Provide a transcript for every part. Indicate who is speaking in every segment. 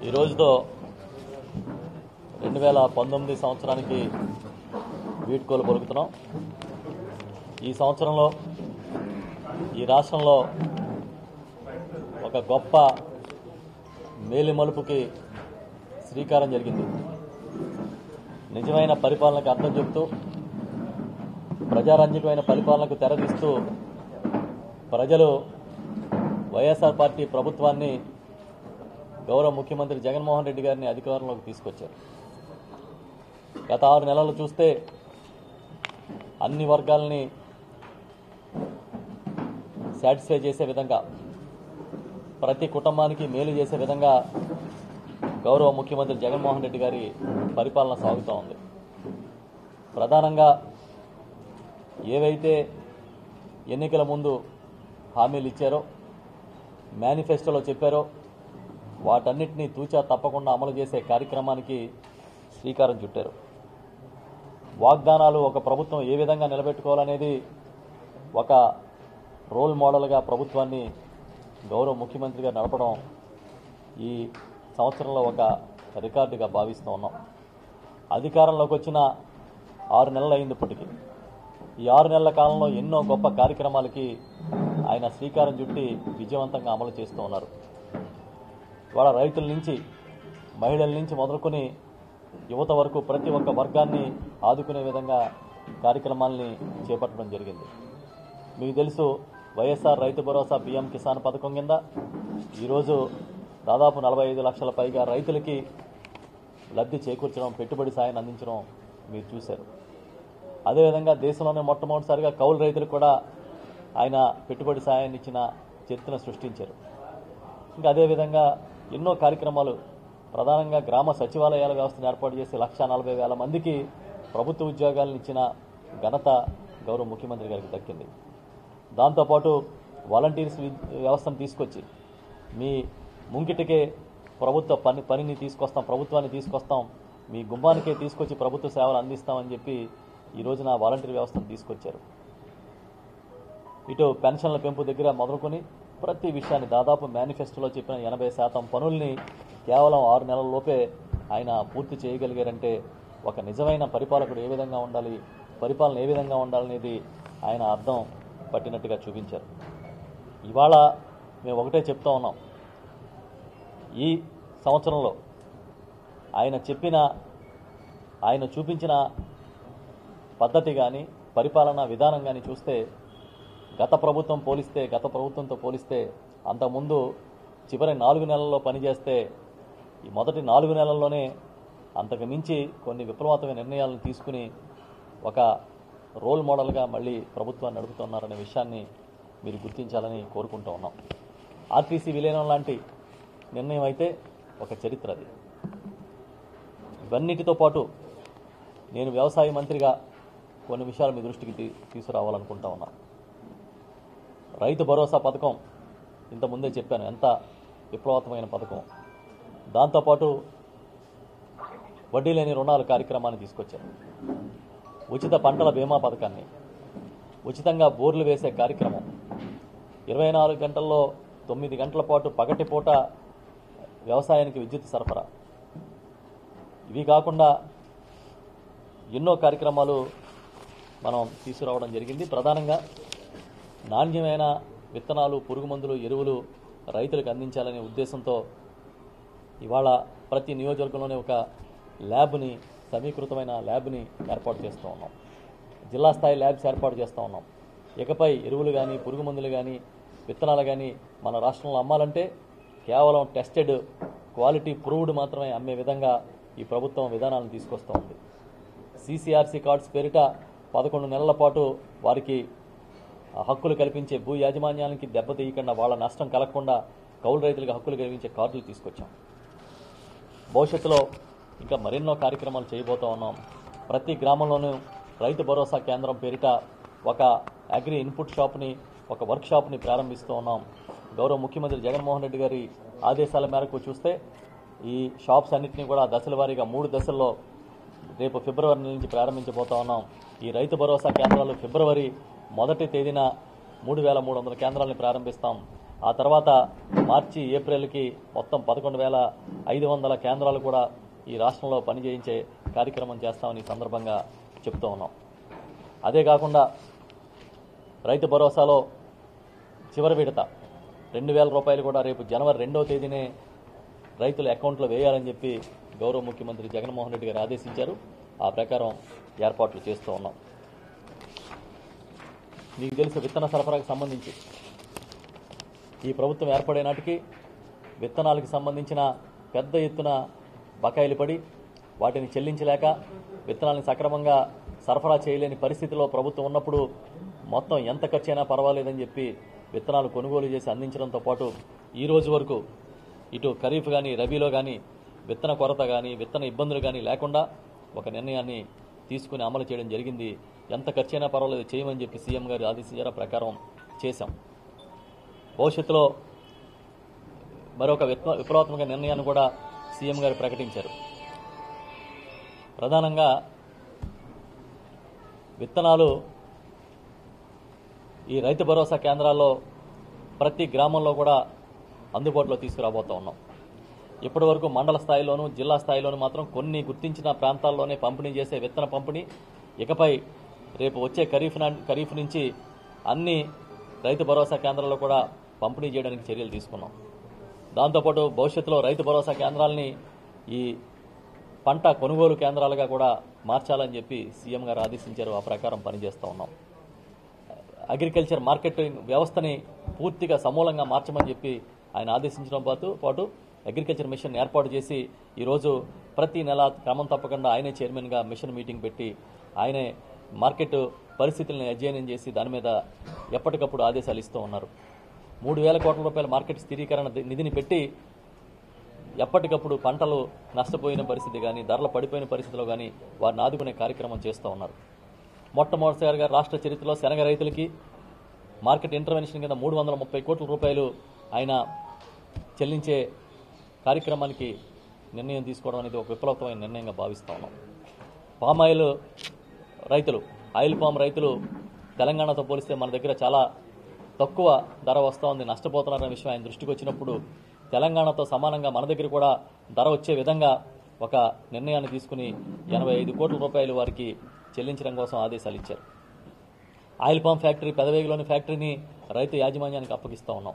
Speaker 1: ఈ రోజుతో రెండు వేల పంతొమ్మిది సంవత్సరానికి వీడ్కోలు పలుకుతున్నాం ఈ సంవత్సరంలో ఈ రాష్ట్రంలో ఒక గొప్ప మేలి మలుపుకి శ్రీకారం జరిగింది నిజమైన పరిపాలనకు అర్థం చెబుతూ ప్రజారంజకమైన పరిపాలనకు తెరదీస్తూ ప్రజలు వైఎస్ఆర్ పార్టీ ప్రభుత్వాన్ని గౌరవ ముఖ్యమంత్రి జగన్మోహన్ రెడ్డి గారిని అధికారంలోకి తీసుకొచ్చారు గత ఆరు నెలలు చూస్తే అన్ని వర్గాలని సాటిస్ఫై చేసే విధంగా ప్రతి కుటుంబానికి మేలు చేసే విధంగా గౌరవ ముఖ్యమంత్రి జగన్మోహన్ రెడ్డి గారి పరిపాలన సాగుతూ ఉంది ప్రధానంగా ఏవైతే ఎన్నికల ముందు హామీలు ఇచ్చారో మేనిఫెస్టోలో చెప్పారో వాటన్నిటినీ తూచా తప్పకుండా అమలు చేసే కార్యక్రమానికి శ్రీకారం చుట్టారు వాగ్దానాలు ఒక ప్రభుత్వం ఏ విధంగా నిలబెట్టుకోవాలనేది ఒక రోల్ మోడల్గా ప్రభుత్వాన్ని గౌరవ ముఖ్యమంత్రిగా నడపడం ఈ సంవత్సరంలో ఒక రికార్డుగా భావిస్తూ ఉన్నాం అధికారంలోకి వచ్చిన ఆరు నెలలు అయింది ఇప్పటికి ఈ ఆరు నెలల కాలంలో ఎన్నో గొప్ప కార్యక్రమాలకి ఆయన శ్రీకారం చుట్టి విజయవంతంగా అమలు చేస్తూ ఉన్నారు ఇవాళ రైతుల నుంచి మహిళల నుంచి మొదలుకొని యువత వరకు ప్రతి ఒక్క వర్గాన్ని ఆదుకునే విధంగా కార్యక్రమాల్ని చేపట్టడం జరిగింది మీకు తెలుసు వైఎస్ఆర్ రైతు భరోసా పీఎం కిసాన్ పథకం కింద ఈరోజు దాదాపు నలభై ఐదు లక్షల పైగా రైతులకి లబ్ధి చేకూర్చడం పెట్టుబడి సాయాన్ని అందించడం మీరు చూశారు అదేవిధంగా దేశంలోనే మొట్టమొదటిసారిగా కౌలు రైతులకు కూడా ఆయన పెట్టుబడి సాయాన్ని ఇచ్చిన చరిత్రను సృష్టించారు ఇంకా అదేవిధంగా ఎన్నో కార్యక్రమాలు ప్రధానంగా గ్రామ సచివాలయాల వ్యవస్థను ఏర్పాటు చేసి లక్ష నలభై వేల మందికి ప్రభుత్వ ఉద్యోగాలను ఇచ్చిన ఘనత గౌరవ ముఖ్యమంత్రి గారికి దక్కింది దాంతోపాటు వాలంటీర్స్ వి- వ్యవస్థను తీసుకొచ్చి మీ ముంగిటికే ప్రభుత్వ పని పనిని తీసుకొస్తాం ప్రభుత్వాన్ని తీసుకొస్తాం మీ గుమ్మానికే తీసుకొచ్చి ప్రభుత్వ సేవలు అందిస్తామని చెప్పి ఈ రోజున వాలంటీర్ వ్యవస్థను తీసుకొచ్చారు ఇటు పెన్షన్ల పెంపు దగ్గర మొదలుకొని ప్రతి విషయాన్ని దాదాపు మేనిఫెస్టోలో చెప్పిన ఎనభై శాతం పనుల్ని కేవలం ఆరు నెలల లోపే ఆయన పూర్తి చేయగలిగారంటే ఒక నిజమైన పరిపాలకుడు ఏ విధంగా ఉండాలి పరిపాలన ఏ విధంగా ఉండాలనేది ఆయన అర్థం పట్టినట్టుగా చూపించారు ఇవాళ మేము ఒకటే చెప్తా ఉన్నాం ఈ సంవత్సరంలో ఆయన చెప్పిన ఆయన చూపించిన పద్ధతి కానీ పరిపాలనా విధానం కానీ చూస్తే గత ప్రభుత్వం పోలిస్తే గత ప్రభుత్వంతో పోలిస్తే అంతకుముందు చివరి నాలుగు నెలల్లో పనిచేస్తే ఈ మొదటి నాలుగు నెలల్లోనే అంతకు మించి కొన్ని విప్లవాత్మక నిర్ణయాలను తీసుకుని ఒక రోల్ మోడల్గా మళ్ళీ ప్రభుత్వాన్ని నడుపుతున్నారనే విషయాన్ని మీరు గుర్తించాలని కోరుకుంటూ ఉన్నాం ఆర్టీసీ విలీనం లాంటి నిర్ణయం అయితే ఒక చరిత్ర అది ఇవన్నిటితో పాటు నేను వ్యవసాయ మంత్రిగా కొన్ని విషయాలు మీ దృష్టికి తీ- తీసుకురావాలనుకుంటా ఉన్నా రైతు భరోసా పథకం ఇంతకుముందే చెప్పాను ఎంత విప్లవాత్మకమైన పథకం దాంతోపాటు వడ్డీ లేని రుణాల కార్యక్రమాన్ని తీసుకొచ్చాను ఉచిత పంటల బీమా పథకాన్ని ఉచితంగా బోర్లు వేసే కార్యక్రమం ఇరవై నాలుగు గంటల్లో తొమ్మిది గంటల పాటు పగటిపూట వ్యవసాయానికి విద్యుత్ సరఫరా ఇవి కాకుండా ఎన్నో కార్యక్రమాలు మనం తీసుకురావడం జరిగింది ప్రధానంగా నాణ్యమైన విత్తనాలు పురుగు మందులు ఎరువులు రైతులకు అందించాలనే ఉద్దేశంతో ఇవాళ ప్రతి నియోజకవర్గంలోనే ఒక ల్యాబ్ని సమీకృతమైన ల్యాబ్ని ఏర్పాటు చేస్తూ ఉన్నాం జిల్లా స్థాయి ల్యాబ్స్ ఏర్పాటు చేస్తూ ఉన్నాం ఇకపై ఎరువులు కానీ పురుగు మందులు కానీ విత్తనాలు కానీ మన రాష్ట్రంలో అమ్మాలంటే కేవలం టెస్టెడ్ క్వాలిటీ ప్రూవ్డ్ మాత్రమే అమ్మే విధంగా ఈ ప్రభుత్వం విధానాలను తీసుకొస్తూ ఉంది సీసీఆర్సీ కార్డ్స్ పేరిట పదకొండు నెలల పాటు వారికి ఆ హక్కులు కల్పించే భూ యాజమాన్యానికి దెబ్బతీయకుండా వాళ్ళ నష్టం కలగకుండా కౌలు రైతులకు హక్కులు కలిగించే కార్డులు తీసుకొచ్చాం భవిష్యత్తులో ఇంకా మరెన్నో కార్యక్రమాలు చేయబోతా ఉన్నాం ప్రతి గ్రామంలోనూ రైతు భరోసా కేంద్రం పేరిట ఒక అగ్రి ఇన్పుట్ షాప్ని ఒక వర్క్ షాప్ని ప్రారంభిస్తూ ఉన్నాం గౌరవ ముఖ్యమంత్రి జగన్మోహన్ రెడ్డి గారి ఆదేశాల మేరకు చూస్తే ఈ షాప్స్ అన్నింటినీ కూడా దశల వారీగా మూడు దశల్లో రేపు ఫిబ్రవరి నుంచి ప్రారంభించబోతా ఉన్నాం ఈ రైతు భరోసా కేంద్రాలు ఫిబ్రవరి మొదటి తేదీన మూడు వేల మూడు వందల కేంద్రాలను ప్రారంభిస్తాం ఆ తర్వాత మార్చి ఏప్రిల్కి మొత్తం పదకొండు వేల ఐదు వందల కేంద్రాలు కూడా ఈ రాష్ట్రంలో పనిచేయించే కార్యక్రమం చేస్తామని ఈ సందర్భంగా చెప్తూ ఉన్నాం అదే కాకుండా రైతు భరోసాలో చివరి విడత రెండు వేల రూపాయలు కూడా రేపు జనవరి రెండవ తేదీనే రైతుల అకౌంట్లో వేయాలని చెప్పి గౌరవ ముఖ్యమంత్రి జగన్మోహన్ రెడ్డి గారు ఆదేశించారు ఆ ప్రకారం ఏర్పాట్లు చేస్తూ ఉన్నాం మీకు తెలుసు విత్తన సరఫరాకు సంబంధించి ఈ ప్రభుత్వం ఏర్పడే నాటికి విత్తనాలకు సంబంధించిన పెద్ద ఎత్తున బకాయిలు పడి వాటిని చెల్లించలేక విత్తనాలను సక్రమంగా సరఫరా చేయలేని పరిస్థితిలో ప్రభుత్వం ఉన్నప్పుడు మొత్తం ఎంత ఖర్చైనా పర్వాలేదని చెప్పి విత్తనాలు కొనుగోలు చేసి అందించడంతో పాటు ఈ రోజు వరకు ఇటు ఖరీఫ్ కానీ రబీలో కానీ విత్తన కొరత కానీ విత్తన ఇబ్బందులు కానీ లేకుండా ఒక నిర్ణయాన్ని తీసుకుని అమలు చేయడం జరిగింది ఎంత ఖర్చైనా పర్వాలేదు చేయమని చెప్పి సీఎం గారు ఆదేశించారు ఆ ప్రకారం చేశాం భవిష్యత్తులో మరొక విప్ల విప్లవాత్మక నిర్ణయాన్ని కూడా సీఎం గారు ప్రకటించారు ప్రధానంగా విత్తనాలు ఈ రైతు భరోసా కేంద్రాల్లో ప్రతి గ్రామంలో కూడా అందుబాటులో తీసుకురాబోతా ఉన్నాం ఇప్పటి వరకు మండల స్థాయిలోను జిల్లా స్థాయిలోను మాత్రం కొన్ని గుర్తించిన ప్రాంతాల్లోనే పంపిణీ చేసే విత్తన పంపిణీ ఇకపై రేపు వచ్చే ఖరీఫ్ నా- ఖరీఫ్ నుంచి అన్ని రైతు భరోసా కేంద్రాల్లో కూడా పంపిణీ చేయడానికి చర్యలు తీసుకున్నాం దాంతోపాటు భవిష్యత్తులో రైతు భరోసా కేంద్రాలని ఈ పంట కొనుగోలు కేంద్రాలుగా కూడా మార్చాలని చెప్పి సీఎం గారు ఆదేశించారు ఆ ప్రకారం పనిచేస్తూ ఉన్నాం అగ్రికల్చర్ మార్కెటింగ్ వ్యవస్థని పూర్తిగా సమూలంగా మార్చమని చెప్పి ఆయన ఆదేశించడం పాటు పాటు అగ్రికల్చర్ మిషన్ ఏర్పాటు చేసి ఈరోజు ప్రతి నెల క్రమం తప్పకుండా ఆయనే చైర్మన్గా మిషన్ మీటింగ్ పెట్టి ఆయనే మార్కెట్ పరిస్థితులను అధ్యయనం చేసి దాని మీద ఎప్పటికప్పుడు ఆదేశాలు ఇస్తూ ఉన్నారు మూడు వేల కోట్ల రూపాయల మార్కెట్ స్థిరీకరణ ది- నిధిని పెట్టి ఎప్పటికప్పుడు పంటలు నష్టపోయిన పరిస్థితి కానీ ధరలు పడిపోయిన పరిస్థితిలో కానీ వారిని ఆదుకునే కార్యక్రమం చేస్తూ ఉన్నారు మొట్టమొదటిసారిగా రాష్ట్ర చరిత్రలో శనగ రైతులకి మార్కెట్ ఇంటర్వెన్షన్ కింద మూడు వందల ముప్పై కోట్ల రూపాయలు ఆయన చెల్లించే కార్యక్రమానికి నిర్ణయం తీసుకోవడం అనేది ఒక విప్లవమైన నిర్ణయంగా భావిస్తా ఉన్నాం పామ్ ఆయిల్ రైతులు ఆయిల్ పామ్ రైతులు తెలంగాణతో పోలిస్తే మన దగ్గర చాలా తక్కువ ధర వస్తూ ఉంది నష్టపోతున్నారనే విషయం ఆయన దృష్టికి వచ్చినప్పుడు తెలంగాణతో సమానంగా మన దగ్గర కూడా ధర వచ్చే విధంగా ఒక నిర్ణయాన్ని తీసుకుని ఎనభై ఐదు కోట్ల రూపాయలు వారికి చెల్లించడం కోసం ఆదేశాలు ఇచ్చారు ఆయిల్ పామ్ ఫ్యాక్టరీ పెదవేగిలోని ఫ్యాక్టరీని రైతు యాజమాన్యానికి అప్పగిస్తూ ఉన్నాం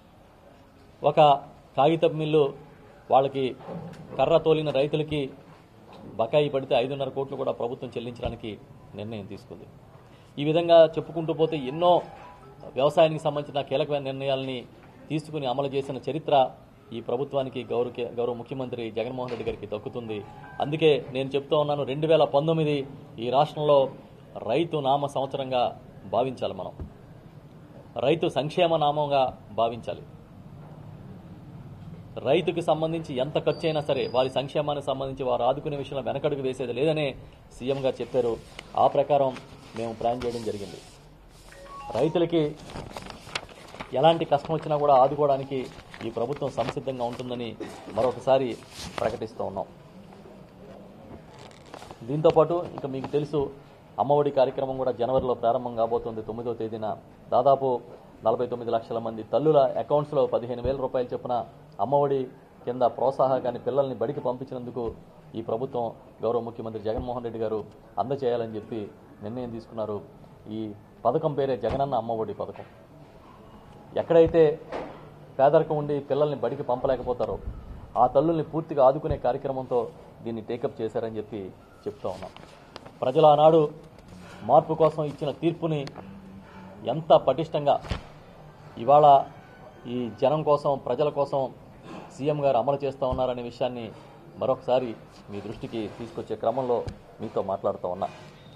Speaker 1: ఒక కాగితపు మిల్లు వాళ్ళకి కర్ర తోలిన రైతులకి బకాయి పడితే ఐదున్నర కోట్లు కూడా ప్రభుత్వం చెల్లించడానికి నిర్ణయం తీసుకుంది ఈ విధంగా చెప్పుకుంటూ పోతే ఎన్నో వ్యవసాయానికి సంబంధించిన కీలకమైన నిర్ణయాల్ని తీసుకుని అమలు చేసిన చరిత్ర ఈ ప్రభుత్వానికి గౌరవ గౌరవ ముఖ్యమంత్రి జగన్మోహన్ రెడ్డి గారికి దక్కుతుంది అందుకే నేను చెప్తూ ఉన్నాను రెండు వేల పంతొమ్మిది ఈ రాష్ట్రంలో రైతు నామ సంవత్సరంగా భావించాలి మనం రైతు సంక్షేమ నామంగా భావించాలి రైతుకి సంబంధించి ఎంత ఖర్చు అయినా సరే వారి సంక్షేమానికి సంబంధించి వారు ఆదుకునే విషయంలో వెనకడుగు వేసేది లేదనే సీఎం గారు చెప్పారు ఆ ప్రకారం మేము ప్లాన్ చేయడం జరిగింది రైతులకి ఎలాంటి కష్టం వచ్చినా కూడా ఆదుకోవడానికి ఈ ప్రభుత్వం సంసిద్ధంగా ఉంటుందని మరొకసారి ప్రకటిస్తూ ఉన్నాం దీంతోపాటు ఇంకా మీకు తెలుసు అమ్మఒడి కార్యక్రమం కూడా జనవరిలో ప్రారంభం కాబోతుంది తొమ్మిదో తేదీన దాదాపు నలభై తొమ్మిది లక్షల మంది తల్లుల అకౌంట్స్లో పదిహేను వేల రూపాయలు చొప్పున అమ్మఒడి కింద ప్రోత్సాహకాన్ని పిల్లల్ని బడికి పంపించినందుకు ఈ ప్రభుత్వం గౌరవ ముఖ్యమంత్రి జగన్మోహన్ రెడ్డి గారు అందజేయాలని చెప్పి నిర్ణయం తీసుకున్నారు ఈ పథకం పేరే జగనన్న అమ్మఒడి పథకం ఎక్కడైతే పేదరికం ఉండి పిల్లల్ని బడికి పంపలేకపోతారో ఆ తల్లుల్ని పూర్తిగా ఆదుకునే కార్యక్రమంతో దీన్ని టేకప్ చేశారని చెప్పి చెప్తా ఉన్నాం ప్రజలు ఆనాడు మార్పు కోసం ఇచ్చిన తీర్పుని ఎంత పటిష్టంగా ఇవాళ ఈ జనం కోసం ప్రజల కోసం సీఎం గారు అమలు చేస్తూ ఉన్నారనే విషయాన్ని మరొకసారి మీ దృష్టికి తీసుకొచ్చే క్రమంలో మీతో మాట్లాడుతూ ఉన్నా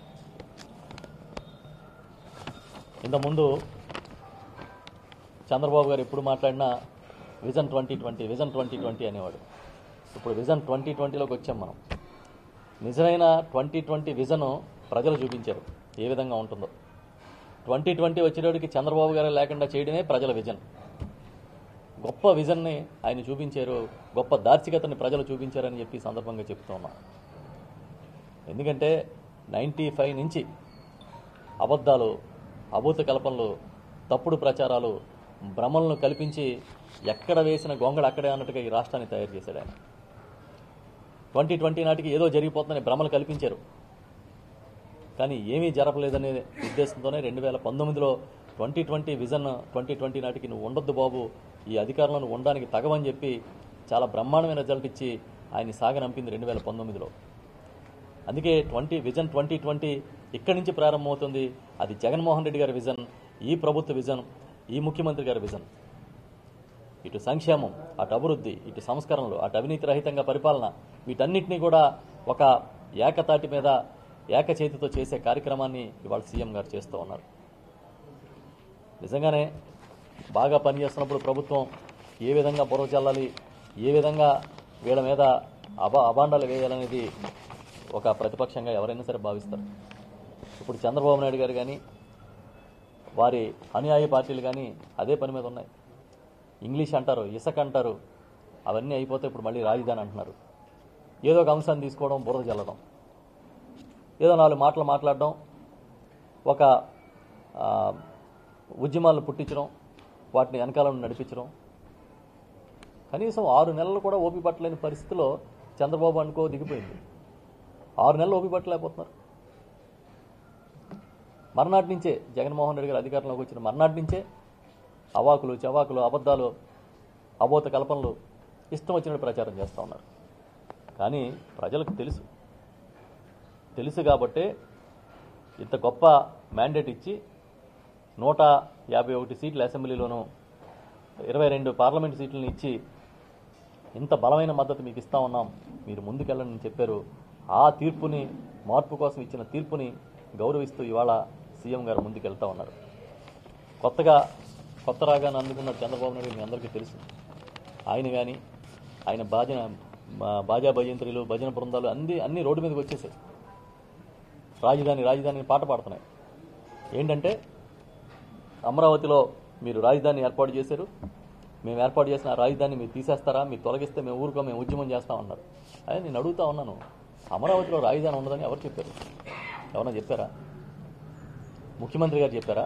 Speaker 1: ఇంతకుముందు చంద్రబాబు గారు ఎప్పుడు మాట్లాడినా vision twenty twenty vision twenty twenty అనేవాడు ఇప్పుడు విజన్ ట్వంటీ ట్వంటీలోకి వచ్చాం మనం నిజమైన ట్వంటీ ట్వంటీ విజన్ ప్రజలు చూపించారు ఏ విధంగా ఉంటుందో ట్వంటీ ట్వంటీ వచ్చేటప్పటికి చంద్రబాబు గారు లేకుండా చేయడమే ప్రజల విజన్ గొప్ప విజన్ని ఆయన చూపించారు గొప్ప దార్శికతని ప్రజలు చూపించారని చెప్పి ఈ సందర్భంగా చెప్తూ ఉన్నాం ఎందుకంటే నైంటీ ఫైవ్ నుంచి అబద్ధాలు అభూత కల్పనలు తప్పుడు ప్రచారాలు భ్రమలను కల్పించి ఎక్కడ వేసిన గొంగళ అక్కడే అన్నట్టుగా ఈ రాష్ట్రాన్ని తయారు చేశాడు ఆయన ట్వంటీ ట్వంటీ నాటికి ఏదో జరిగిపోతుందని భ్రమలు కల్పించారు కానీ ఏమీ జరపలేదనే ఉద్దేశంతోనే రెండు వేల పంతొమ్మిదిలో twenty twenty vision twenty twenty నాటికి నువ్వు ఉండొద్దు బాబు ఈ అధికారంలో నువ్వు ఉండడానికి తగవని చెప్పి చాలా బ్రహ్మాండమైన రిజల్ట్ ఇచ్చి ఆయన్ని సాగనంపింది రెండు వేల పంతొమ్మిదిలో అందుకే ట్వంటీ విజన్ ట్వంటీ ట్వంటీ ఇక్కడి నుంచి ప్రారంభమవుతుంది అది జగన్మోహన్ రెడ్డి గారి విజన్ ఈ ప్రభుత్వ విజన్ ఈ ముఖ్యమంత్రి గారి విజన్ ఇటు సంక్షేమం అటు అభివృద్ధి ఇటు సంస్కరణలు అటు అవినీతి రహితంగా పరిపాలన వీటన్నిటినీ కూడా ఒక ఏకతాటి మీద ఏకచేతితో చేసే కార్యక్రమాన్ని ఇవాళ సీఎం గారు చేస్తూ ఉన్నారు నిజంగానే బాగా పనిచేస్తున్నప్పుడు ప్రభుత్వం ఏ విధంగా బుర్ర చల్లాలి ఏ విధంగా వీళ్ళ మీద అబా అబాండాలు వేయాలనేది ఒక ప్రతిపక్షంగా ఎవరైనా సరే భావిస్తారు ఇప్పుడు చంద్రబాబు నాయుడు గారు కానీ వారి అనుయాయి పార్టీలు కానీ అదే పని మీద ఉన్నాయి ఇంగ్లీష్ అంటారు ఇసక అంటారు అవన్నీ అయిపోతే ఇప్పుడు మళ్ళీ రాజధాని అంటున్నారు ఏదో ఒక అంశాన్ని తీసుకోవడం బురద చల్లడం ఏదో నాలుగు మాటలు మాట్లాడడం ఒక ఆ, ఉద్యమాలను పుట్టించడం వాటిని వెనకాలను నడిపించడం కనీసం ఆరు నెలలు కూడా ఓపి పట్టలేని పరిస్థితిలో చంద్రబాబు అనుకో దిగిపోయింది ఆరు నెలలు ఓపి పట్టలేకపోతున్నారు మర్నాటి నుంచే జగన్మోహన్ రెడ్డి గారు అధికారంలోకి వచ్చిన మర్నాటి నుంచే అవాకులు చవాకులు అబద్ధాలు అబోత కల్పనలు ఇష్టం వచ్చినట్టు ప్రచారం చేస్తూ ఉన్నారు కానీ ప్రజలకు తెలుసు తెలుసు కాబట్టే ఇంత గొప్ప మ్యాండేట్ ఇచ్చి నూట యాభై ఒకటి సీట్ల అసెంబ్లీలోనూ ఇరవై రెండు పార్లమెంట్ సీట్లను ఇచ్చి ఇంత బలమైన మద్దతు మీకు ఇస్తా ఉన్నాం మీరు ముందుకెళ్ళండి అని చెప్పారు ఆ తీర్పుని మార్పు కోసం ఇచ్చిన తీర్పుని గౌరవిస్తూ ఇవాళ సీఎం గారు ముందుకెళ్తా ఉన్నారు కొత్తగా కొత్త రాగాన్ని అందుకున్న చంద్రబాబు నాయుడు మీ అందరికీ తెలుసు ఆయన కానీ ఆయన బాజన బా- బాజా భజంత్రులు భజన బృందాలు అన్ని అన్ని రోడ్డు మీదకి వచ్చేసాయి రాజధాని రాజధాని అని పాట పాడుతున్నాయి ఏంటంటే అమరావతిలో మీరు రాజధాని ఏర్పాటు చేశారు మేము ఏర్పాటు చేసిన ఆ రాజధాని మీరు తీసేస్తారా మీరు తొలగిస్తే మేము ఊరుకో మేము ఉద్యమం చేస్తామన్నారు అదే నేను అడుగుతా ఉన్నాను అమరావతిలో రాజధాని ఉండదని ఎవరు చెప్పారు ఎవరన్నా చెప్పారా ముఖ్యమంత్రి గారు చెప్పారా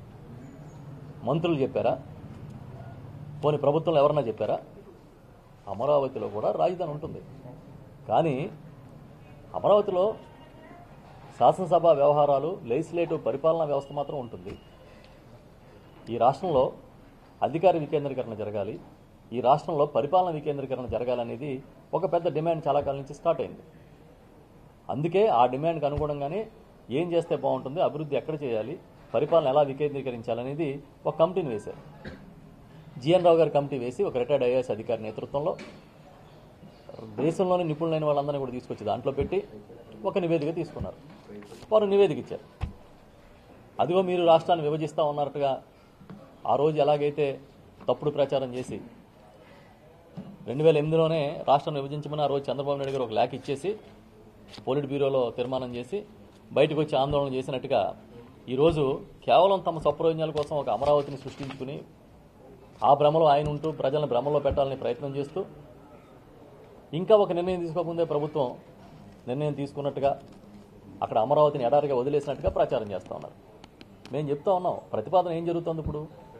Speaker 1: మంత్రులు చెప్పారా పోనీ ప్రభుత్వంలో ఎవరన్నా చెప్పారా అమరావతిలో కూడా రాజధాని ఉంటుంది కానీ అమరావతిలో శాసనసభ వ్యవహారాలు లెజిస్లేటివ్ పరిపాలనా వ్యవస్థ మాత్రం ఉంటుంది ఈ రాష్ట్రంలో అధికార వికేంద్రీకరణ జరగాలి ఈ రాష్ట్రంలో పరిపాలన వికేంద్రీకరణ జరగాలనేది ఒక పెద్ద డిమాండ్ చాలా కాలం నుంచి స్టార్ట్ అయింది అందుకే ఆ డిమాండ్కి అనుగుణంగానే ఏం చేస్తే బాగుంటుంది అభివృద్ధి ఎక్కడ చేయాలి పరిపాలన ఎలా వికేంద్రీకరించాలనేది ఒక కమిటీని వేశారు జిఎన్ రావు గారి కమిటీ వేసి ఒక రిటైర్డ్ ఐఏఎస్ అధికారి నేతృత్వంలో దేశంలోని నిపుణులైన వాళ్ళందరినీ కూడా తీసుకొచ్చి దాంట్లో పెట్టి ఒక నివేదిక తీసుకున్నారు వారు నివేదిక ఇచ్చారు అదిగో మీరు రాష్ట్రాన్ని విభజిస్తా ఉన్నట్టుగా ఆ రోజు ఎలాగైతే తప్పుడు ప్రచారం చేసి రెండు వేల ఎనిమిదిలోనే రాష్ట్రం విభజించమని ఆ రోజు చంద్రబాబు నాయుడు గారు ఒక లేఖ ఇచ్చేసి పోలిట్ బ్యూరోలో తీర్మానం చేసి బయటకు వచ్చి ఆందోళన చేసినట్టుగా ఈరోజు కేవలం తమ స్వప్రయోజనాల కోసం ఒక అమరావతిని సృష్టించుకుని ఆ భ్రమలో ఆయన ఉంటూ ప్రజలను భ్రమలో పెట్టాలని ప్రయత్నం చేస్తూ ఇంకా ఒక నిర్ణయం తీసుకోకముందే ప్రభుత్వం నిర్ణయం తీసుకున్నట్టుగా అక్కడ అమరావతిని ఎడారిగా వదిలేసినట్టుగా ప్రచారం చేస్తూ ఉన్నారు మేము చెప్తా ఉన్నాం ప్రతిపాదన ఏం జరుగుతుంది ఇప్పుడు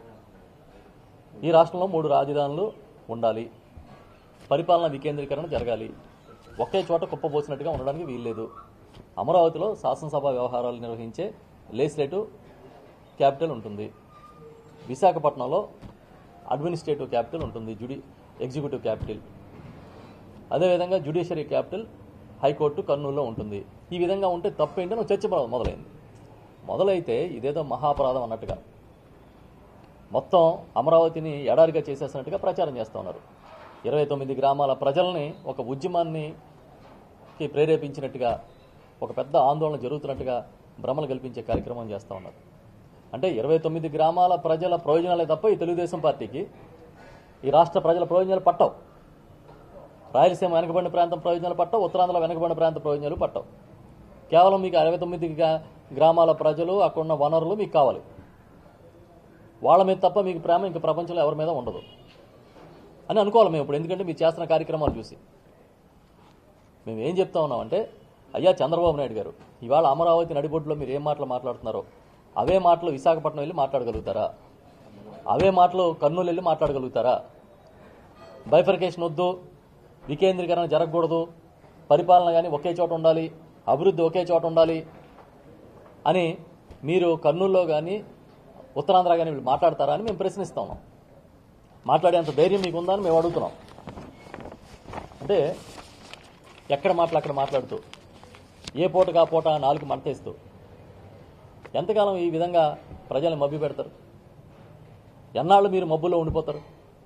Speaker 1: ఈ రాష్ట్రంలో మూడు రాజధానులు ఉండాలి పరిపాలన వికేంద్రీకరణ జరగాలి ఒకే చోట కుప్పపోసినట్టుగా ఉండడానికి వీల్లేదు అమరావతిలో శాసనసభ వ్యవహారాలు నిర్వహించే లెజిస్లేటివ్ క్యాపిటల్ ఉంటుంది విశాఖపట్నంలో అడ్మినిస్ట్రేటివ్ క్యాపిటల్ ఉంటుంది జుడి ఎగ్జిక్యూటివ్ క్యాపిటల్ అదేవిధంగా జ్యుడిషియరీ క్యాపిటల్ హైకోర్టు కర్నూలులో ఉంటుంది ఈ విధంగా ఉంటే తప్పేంటో చర్చ మొద- మొదలైంది మొదలైతే ఇదేదో మహాపరాధం అన్నట్టుగా మొత్తం అమరావతిని ఎడారిగా చేసేసినట్టుగా ప్రచారం చేస్తూ ఉన్నారు ఇరవై తొమ్మిది గ్రామాల ప్రజల్ని ఒక ఉద్యమాన్ని కి ప్రేరేపించినట్టుగా ఒక పెద్ద ఆందోళన జరుగుతున్నట్టుగా భ్రమలు కల్పించే కార్యక్రమం చేస్తూ ఉన్నారు అంటే ఇరవై తొమ్మిది గ్రామాల ప్రజల ప్రయోజనాలే తప్ప ఈ తెలుగుదేశం పార్టీకి ఈ రాష్ట్ర ప్రజల ప్రయోజనాలు పట్టవు రాయలసీమ వెనకబడిన ప్రాంతం ప్రయోజనాలు పట్టవు ఉత్తరాంధ్రలో వెనకబడిన ప్రాంత ప్రయోజనాలు పట్టవు కేవలం మీకు అరవై తొమ్మిది గ్రా- గ్రామాల ప్రజలు అక్కడ ఉన్న వనరులు మీకు కావాలి వాళ్ళ మీద తప్ప మీకు ప్రేమ ఇంకా ప్రపంచంలో ఎవరి మీద ఉండదు అని అనుకోవాలి మేము ఇప్పుడు ఎందుకంటే మీరు చేస్తున్న కార్యక్రమాలు చూసి మేము ఏం చెప్తా ఉన్నామంటే అయ్యా చంద్రబాబు నాయుడు గారు ఇవాళ అమరావతి నడిబొడ్డులో మీరు ఏం మాటలు మాట్లాడుతున్నారో అవే మాటలు విశాఖపట్నం వెళ్ళి మాట్లాడగలుగుతారా అవే మాటలు కర్నూలు వెళ్ళి మాట్లాడగలుగుతారా బైఫర్కేషన్ వద్దు వికేంద్రీకరణ జరగకూడదు పరిపాలన కానీ ఒకే చోట ఉండాలి అభివృద్ధి ఒకే చోట ఉండాలి అని మీరు కర్నూలులో కానీ ఉత్తరాంధ్ర కానీ వీళ్ళు మాట్లాడతారా అని మేము ప్రశ్నిస్తా ఉన్నాం మాట్లాడేంత ధైర్యం మీకు ఉందా అని మేము అడుగుతున్నాం అంటే ఎక్కడ మాటలు అక్కడ మాట్లాడుతూ ఏ పూటగా పూట నాలుగు మంటేస్తూ ఎంతకాలం ఈ విధంగా ప్రజల్ని మభ్య పెడతారు ఎన్నాళ్ళు మీరు మబ్బులో ఉండిపోతారు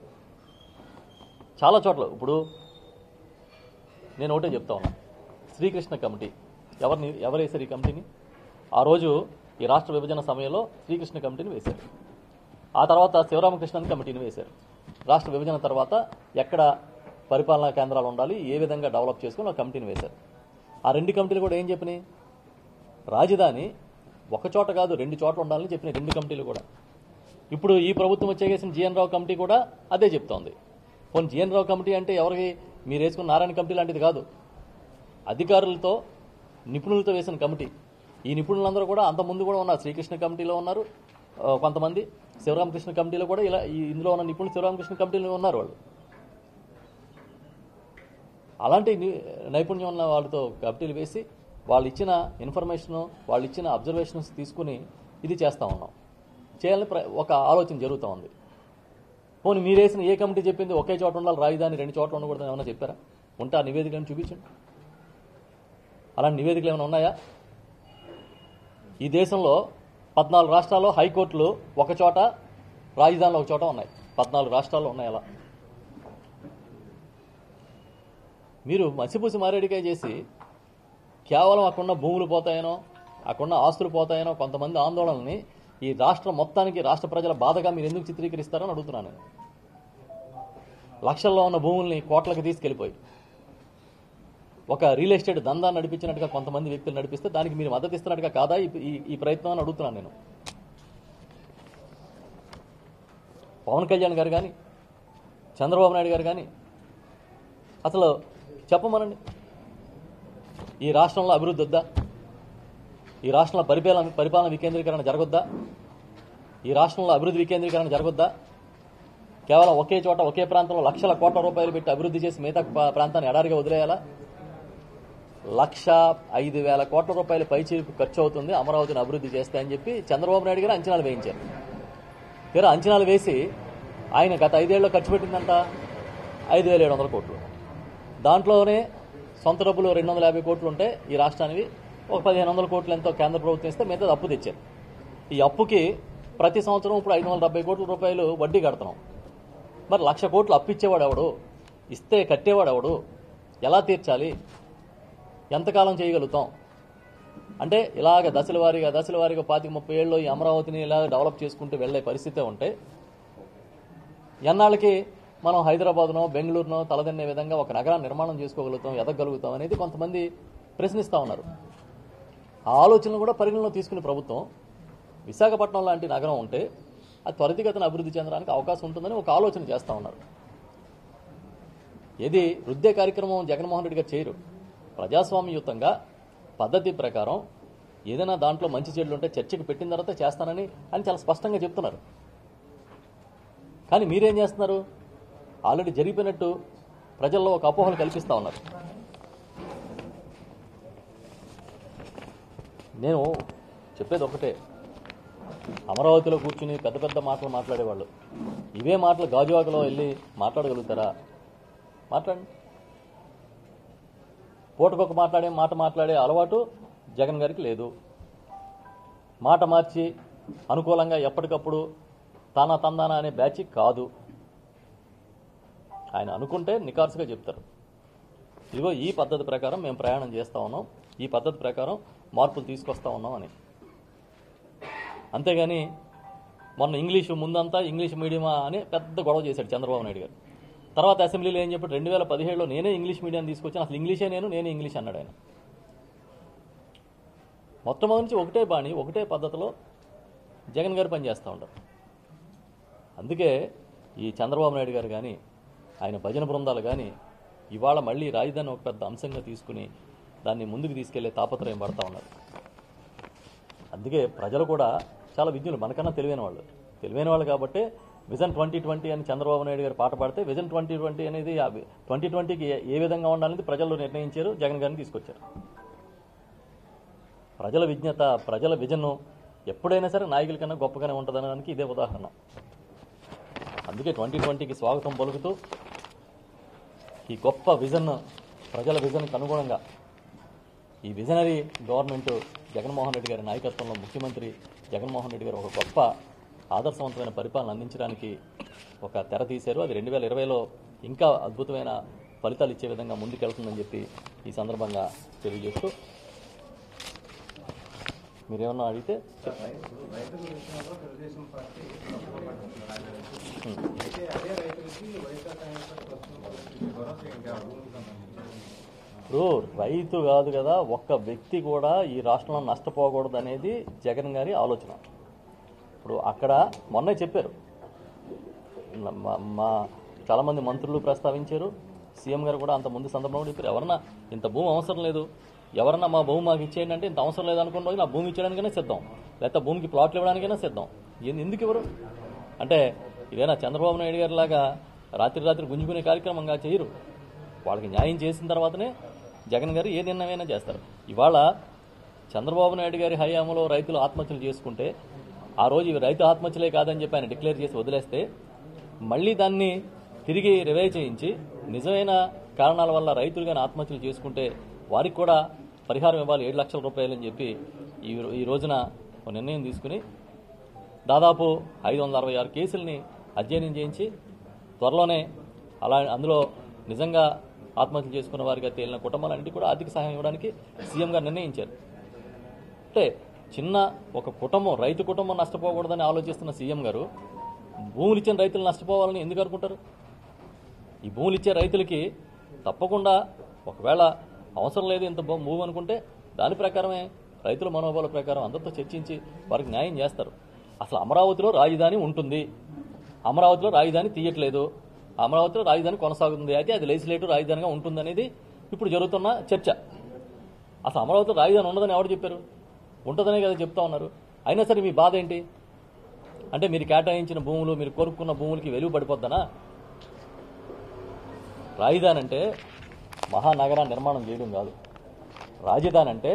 Speaker 1: చాలా చోట్ల ఇప్పుడు నేను ఒకటే చెప్తా ఉన్నా శ్రీకృష్ణ కమిటీ ఎవరిని ఎవరు వేశారు ఈ కమిటీని ఆ రోజు ఈ రాష్ట్ర విభజన సమయంలో శ్రీకృష్ణ కమిటీని వేశారు ఆ తర్వాత శివరామకృష్ణన్ కమిటీని వేశారు రాష్ట్ర విభజన తర్వాత ఎక్కడ పరిపాలనా కేంద్రాలు ఉండాలి ఏ విధంగా డెవలప్ చేసుకుని ఆ కమిటీని వేశారు ఆ రెండు కమిటీలు కూడా ఏం చెప్పినాయి రాజధాని ఒక చోట కాదు రెండు చోట్ల ఉండాలని చెప్పినాయి రెండు కమిటీలు కూడా ఇప్పుడు ఈ ప్రభుత్వం వచ్చేసిన జీఎన్ రావు కమిటీ కూడా అదే చెప్తోంది పోనీ జీఎన్ రావు కమిటీ అంటే ఎవరికి మీరు వేసుకున్న నారాయణ కమిటీ లాంటిది కాదు అధికారులతో నిపుణులతో వేసిన కమిటీ ఈ నిపుణులందరూ కూడా అంత ముందు కూడా ఉన్నారు శ్రీకృష్ణ కమిటీలో ఉన్నారు ఆ, కొంతమంది శివరామకృష్ణ కమిటీలో కూడా ఇలా ఈ ఇందులో ఉన్న నిపుణులు శివరామకృష్ణ కమిటీలో ఉన్నారు వాళ్ళు అలాంటి ని- నైపుణ్యం ఉన్న వాళ్ళతో కమిటీలు వేసి వాళ్ళు ఇచ్చిన ఇన్ఫర్మేషన్ వాళ్ళు ఇచ్చిన అబ్జర్వేషన్స్ తీసుకుని ఇది చేస్తా ఉన్నాం చేయాలని ప్ర- ఒక ఆలోచన జరుగుతూ ఉంది పోనీ మీరేసిన ఏ కమిటీ చెప్పింది ఒకే చోట ఉండాలి రాజధాని రెండు చోట్ల ఉండకూడదని ఏమైనా చెప్పారా ఉంటే ఆ నివేదికలను చూపించండి అలాంటి నివేదికలు ఏమైనా ఉన్నాయా ఈ దేశంలో పద్నాలుగు రాష్ట్రాల్లో హైకోర్టులు ఒక చోట రాజధానిలో ఒక చోట ఉన్నాయి పద్నాలుగు రాష్ట్రాల్లో ఉన్నాయి అలా మీరు మసిపూసి మారేడికాయ చేసి కేవలం అక్కడున్న భూములు పోతాయనో అక్కడున్న ఆస్తులు పోతాయనో కొంతమంది ఆందోళనని ఈ రాష్ట్రం మొత్తానికి రాష్ట్ర ప్రజల బాధగా మీరు ఎందుకు చిత్రీకరిస్తారని అడుగుతున్నాను నేను లక్షల్లో ఉన్న భూముల్ని కోట్లకు తీసుకెళ్లిపోయి ఒక రియల్ ఎస్టేట్ దందా నడిపించినట్టుగా కొంతమంది వ్యక్తులు నడిపిస్తే దానికి మీరు మద్దతు ఇస్తున్నట్టుగా కాదా ఈ- ఈ- ఈ ప్రయత్నం అని అడుగుతున్నాను నేను పవన్ కళ్యాణ్ గారు కానీ చంద్రబాబు నాయుడు గారు కానీ అసలు చెప్పమనండి ఈ రాష్ట్రంలో అభివృద్ధి వద్దా ఈ రాష్ట్రంలో పరిపాలన పరిపాలన వికేంద్రీకరణ జరగొద్దా ఈ రాష్ట్రంలో అభివృద్ధి వికేంద్రీకరణ జరగొద్దా కేవలం ఒకే చోట ఒకే ప్రాంతంలో లక్షల కోట్ల రూపాయలు పెట్టి అభివృద్ధి చేసి మిగతా ప- ప్రాంతాన్ని ఎడారిగా వదిలేయాలా లక్ష ఐదు వేల కోట్ల రూపాయల పైచీలకు ఖర్చు అవుతుంది అమరావతిని అభివృద్ధి చేస్తే అని చెప్పి చంద్రబాబు నాయుడు గారు అంచనాలు వేయించారు తీరా అంచనాలు వేసి ఆయన గత ఐదేళ్లలో ఖర్చు పెట్టిందంట ఐదు వేల ఏడు వందల కోట్లు దాంట్లోనే సొంత డబ్బులు రెండు వందల యాభై కోట్లు ఉంటే ఈ రాష్ట్రానికి ఒక పదిహేను వందల కోట్లు ఎంతో కేంద్ర ప్రభుత్వం ఇస్తే మిగతా అప్పు తెచ్చారు ఈ అప్పుకి ప్రతి సంవత్సరం ఇప్పుడు ఐదు వందల డెబ్బై కోట్ల రూపాయలు వడ్డీ కడుతున్నాం మరి లక్ష కోట్లు అప్పు ఇచ్చేవాడు ఎవడు ఇస్తే కట్టేవాడు ఎవడు ఎలా తీర్చాలి ఎంతకాలం చేయగలుగుతాం అంటే ఇలాగ దశల వారీగా దశల వారీగా పాతిక ముప్పై ఏళ్ళు ఈ అమరావతిని ఇలా డెవలప్ చేసుకుంటూ వెళ్లే పరిస్థితే ఉంటే ఎన్నాళ్ళకి మనం హైదరాబాద్నో బెంగళూరునో తలదన్నే విధంగా ఒక నగరాన్ని నిర్మాణం చేసుకోగలుగుతాం ఎదగలుగుతాం అనేది కొంతమంది ప్రశ్నిస్తూ ఉన్నారు ఆ ఆలోచనలు కూడా పరిగణలో తీసుకునే ప్రభుత్వం విశాఖపట్నం లాంటి నగరం ఉంటే అది త్వరితగతిన అభివృద్ధి చెందడానికి అవకాశం ఉంటుందని ఒక ఆలోచన చేస్తూ ఉన్నారు ఏది వృద్ధే కార్యక్రమం జగన్మోహన్ రెడ్డి గారు చేయరు ప్రజాస్వామ్యయుతంగా పద్ధతి ప్రకారం ఏదైనా దాంట్లో మంచి చెడులు ఉంటే చర్చకు పెట్టిన తర్వాత చేస్తానని అని చాలా స్పష్టంగా చెప్తున్నారు కానీ మీరేం చేస్తున్నారు ఆల్రెడీ జరిగిపోయినట్టు ప్రజల్లో ఒక అపోహలు కల్పిస్తా ఉన్నారు నేను చెప్పేది ఒకటే అమరావతిలో కూర్చుని పెద్ద పెద్ద మాటలు మాట్లాడేవాళ్ళు ఇవే మాటలు గాజువాకలో వెళ్ళి మాట్లాడగలుగుతారా మాట్లాడండి పూటకొక మాట్లాడే మాట మాట్లాడే అలవాటు జగన్ గారికి లేదు మాట మార్చి అనుకూలంగా ఎప్పటికప్పుడు తానా తందానా అనే బ్యాచ్ కాదు ఆయన అనుకుంటే నికార్సుగా చెప్తారు ఇదిగో ఈ పద్ధతి ప్రకారం మేము ప్రయాణం చేస్తా ఉన్నాం ఈ పద్ధతి ప్రకారం మార్పులు తీసుకొస్తా ఉన్నాం అని అంతేగాని మొన్న ఇంగ్లీషు ముందంతా ఇంగ్లీష్ మీడియమా అని పెద్ద గొడవ చేశాడు చంద్రబాబు నాయుడు గారు తర్వాత అసెంబ్లీలో ఏం చెప్పాడు రెండు వేల పదిహేడులో నేనే ఇంగ్లీష్ మీడియం తీసుకొచ్చాను అసలు ఇంగ్లీషే నేను నేనే ఇంగ్లీష్ అన్నాడు ఆయన మొట్టమొదటి నుంచి ఒకటే బాణి ఒకటే పద్ధతిలో జగన్ గారు పనిచేస్తూ ఉంటారు అందుకే ఈ చంద్రబాబు నాయుడు గారు కానీ ఆయన భజన బృందాలు కానీ ఇవాళ మళ్ళీ రాజధాని ఒక పెద్ద అంశంగా తీసుకుని దాన్ని ముందుకు తీసుకెళ్లే తాపత్రయం పడతా ఉన్నారు అందుకే ప్రజలు కూడా చాలా విజ్ఞులు మనకన్నా తెలివైన వాళ్ళు తెలివైన వాళ్ళు కాబట్టి విజన్ ట్వంటీ ట్వంటీ అని చంద్రబాబు నాయుడు గారు పాట పాడితే విజన్ ట్వంటీ ట్వంటీ అనేది ట్వంటీ ట్వంటీకి ఏ విధంగా ఉండాలనేది ప్రజలు నిర్ణయించారు జగన్ గారిని తీసుకొచ్చారు ప్రజల విజ్ఞత ప్రజల విజన్ ఎప్పుడైనా సరే నాయకుల కన్నా గొప్పగానే ఉంటుందనడానికి ఇదే ఉదాహరణ అందుకే ట్వంటీ ట్వంటీకి స్వాగతం పలుకుతూ ఈ గొప్ప విజన్ ప్రజల విజన్కి అనుగుణంగా ఈ విజనరీ గవర్నమెంట్ జగన్మోహన్ రెడ్డి గారి నాయకత్వంలో ముఖ్యమంత్రి జగన్మోహన్ రెడ్డి గారు ఒక గొప్ప ఆదర్శవంతమైన పరిపాలన అందించడానికి ఒక తెర తీశారు అది రెండు వేల ఇరవైలో ఇంకా అద్భుతమైన ఫలితాలు ఇచ్చే విధంగా ముందుకెళ్తుందని చెప్పి ఈ సందర్భంగా తెలియజేస్తూ మీరేమన్నా అడిగితే
Speaker 2: రైతు రైతుల విషయంలో తెలుగుదేశం పార్టీ అయితే అదే రైతులకి వైఎస్ఆర్ కాంగ్రెస్ పార్టీ వస్తున్న పరిస్థితి భరోసా ఇంకా భూమికి సంబంధించి
Speaker 1: ఇప్పుడు రైతు కాదు కదా ఒక్క వ్యక్తి కూడా ఈ రాష్ట్రంలో నష్టపోకూడదు అనేది జగన్ గారి ఆలోచన ఇప్పుడు అక్కడ మొన్నే చెప్పారు మా మా చాలామంది మంత్రులు ప్రస్తావించారు సీఎం గారు కూడా అంత ముందు సందర్భంలో చెప్పారు ఎవరన్నా ఇంత భూమి అవసరం లేదు ఎవరన్నా మా భూమి మాకు ఇచ్చేయండి అంటే ఇంత అవసరం లేదు అనుకున్న రోజు నా భూమి ఇచ్చేయడానికైనా సిద్ధం లేకపోతే భూమికి ప్లాట్లు ఇవ్వడానికైనా సిద్ధం ఏంది ఎందుకు ఇవ్వరు అంటే ఇదేనా చంద్రబాబు నాయుడు గారి లాగా రాత్రి రాత్రి గుంజుకునే కార్యక్రమంగా చేయరు వాళ్ళకి న్యాయం చేసిన తర్వాతనే జగన్ గారు ఏ నిర్ణయమైనా చేస్తారు ఇవాళ చంద్రబాబు నాయుడు గారి హయాంలో రైతులు ఆత్మహత్యలు చేసుకుంటే ఆ రోజు ఇవి రైతు ఆత్మహత్యలే కాదని చెప్పి ఆయన డిక్లేర్ చేసి వదిలేస్తే మళ్ళీ దాన్ని తిరిగి రివైవ్ చేయించి నిజమైన కారణాల వల్ల రైతులు కానీ ఆత్మహత్యలు చేసుకుంటే వారికి కూడా పరిహారం ఇవ్వాలి ఏడు లక్షల రూపాయలు అని చెప్పి ఈ ఈ రోజున ఒక నిర్ణయం తీసుకుని దాదాపు ఐదు వందల అరవై ఆరు కేసుల్ని అధ్యయనం చేయించి త్వరలోనే అలా అందులో నిజంగా ఆత్మహత్యలు చేసుకున్న వారిగా తేలిన కుటుంబాలన్నింటినీ కూడా ఆర్థిక సహాయం ఇవ్వడానికి సీఎం గారు నిర్ణయించారు అంటే చిన్న ఒక కుటుంబం రైతు కుటుంబం నష్టపోకూడదని ఆలోచిస్తున్న సీఎం గారు భూములు ఇచ్చిన రైతులు నష్టపోవాలని ఎందుకు అనుకుంటారు ఈ భూములు ఇచ్చే రైతులకి తప్పకుండా ఒకవేళ అవసరం లేదు ఇంత భూ- భూమి అనుకుంటే దాని ప్రకారమే రైతుల మనోభావాల ప్రకారం అందరితో చర్చించి వారికి న్యాయం చేస్తారు అసలు అమరావతిలో రాజధాని ఉంటుంది అమరావతిలో రాజధాని తీయట్లేదు అమరావతిలో రాజధాని కొనసాగుతుంది అయితే అది లెజిస్లేటివ్ రాజధానిగా ఉంటుందనేది ఇప్పుడు జరుగుతున్న చర్చ అసలు అమరావతిలో రాజధాని ఉండదని ఎవరు చెప్పారు ఉంటుందనే కదా చెప్తా ఉన్నారు అయినా సరే మీ బాధ ఏంటి అంటే మీరు కేటాయించిన భూములు మీరు కోరుకున్న భూములకి వెలువ పడిపోద్దనా రాజధాని అంటే మహానగర నిర్మాణం చేయడం కాదు రాజధాని అంటే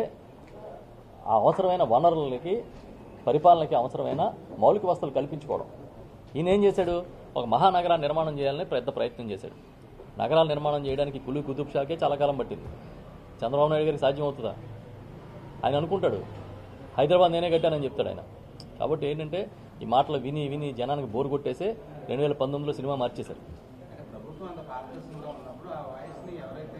Speaker 1: ఆ అవసరమైన వనరులకి పరిపాలనకి అవసరమైన మౌలిక వస్తువులు కల్పించుకోవడం ఈయన ఏం చేశాడు ఒక మహానగరాన్ని నిర్మాణం చేయాలని పెద్ద ప్రయత్నం చేశాడు నగరాలు నిర్మాణం చేయడానికి కులి కుతుబ్ షాకే చాలా కాలం పట్టింది చంద్రబాబు నాయుడు గారికి సాధ్యం అవుతుందా ఆయన అనుకుంటాడు హైదరాబాద్ నేనే కట్టానని చెప్తాడు ఆయన కాబట్టి ఏంటంటే ఈ మాటలు విని విని జనానికి బోరు కొట్టేసే రెండు వేల పంతొమ్మిదిలో సినిమా మార్చేశారు
Speaker 2: అంటే ప్రభుత్వం అంత పారదర్శకంగా ఉన్నప్పుడు ఆ వాయిస్ ని ఎవరైతే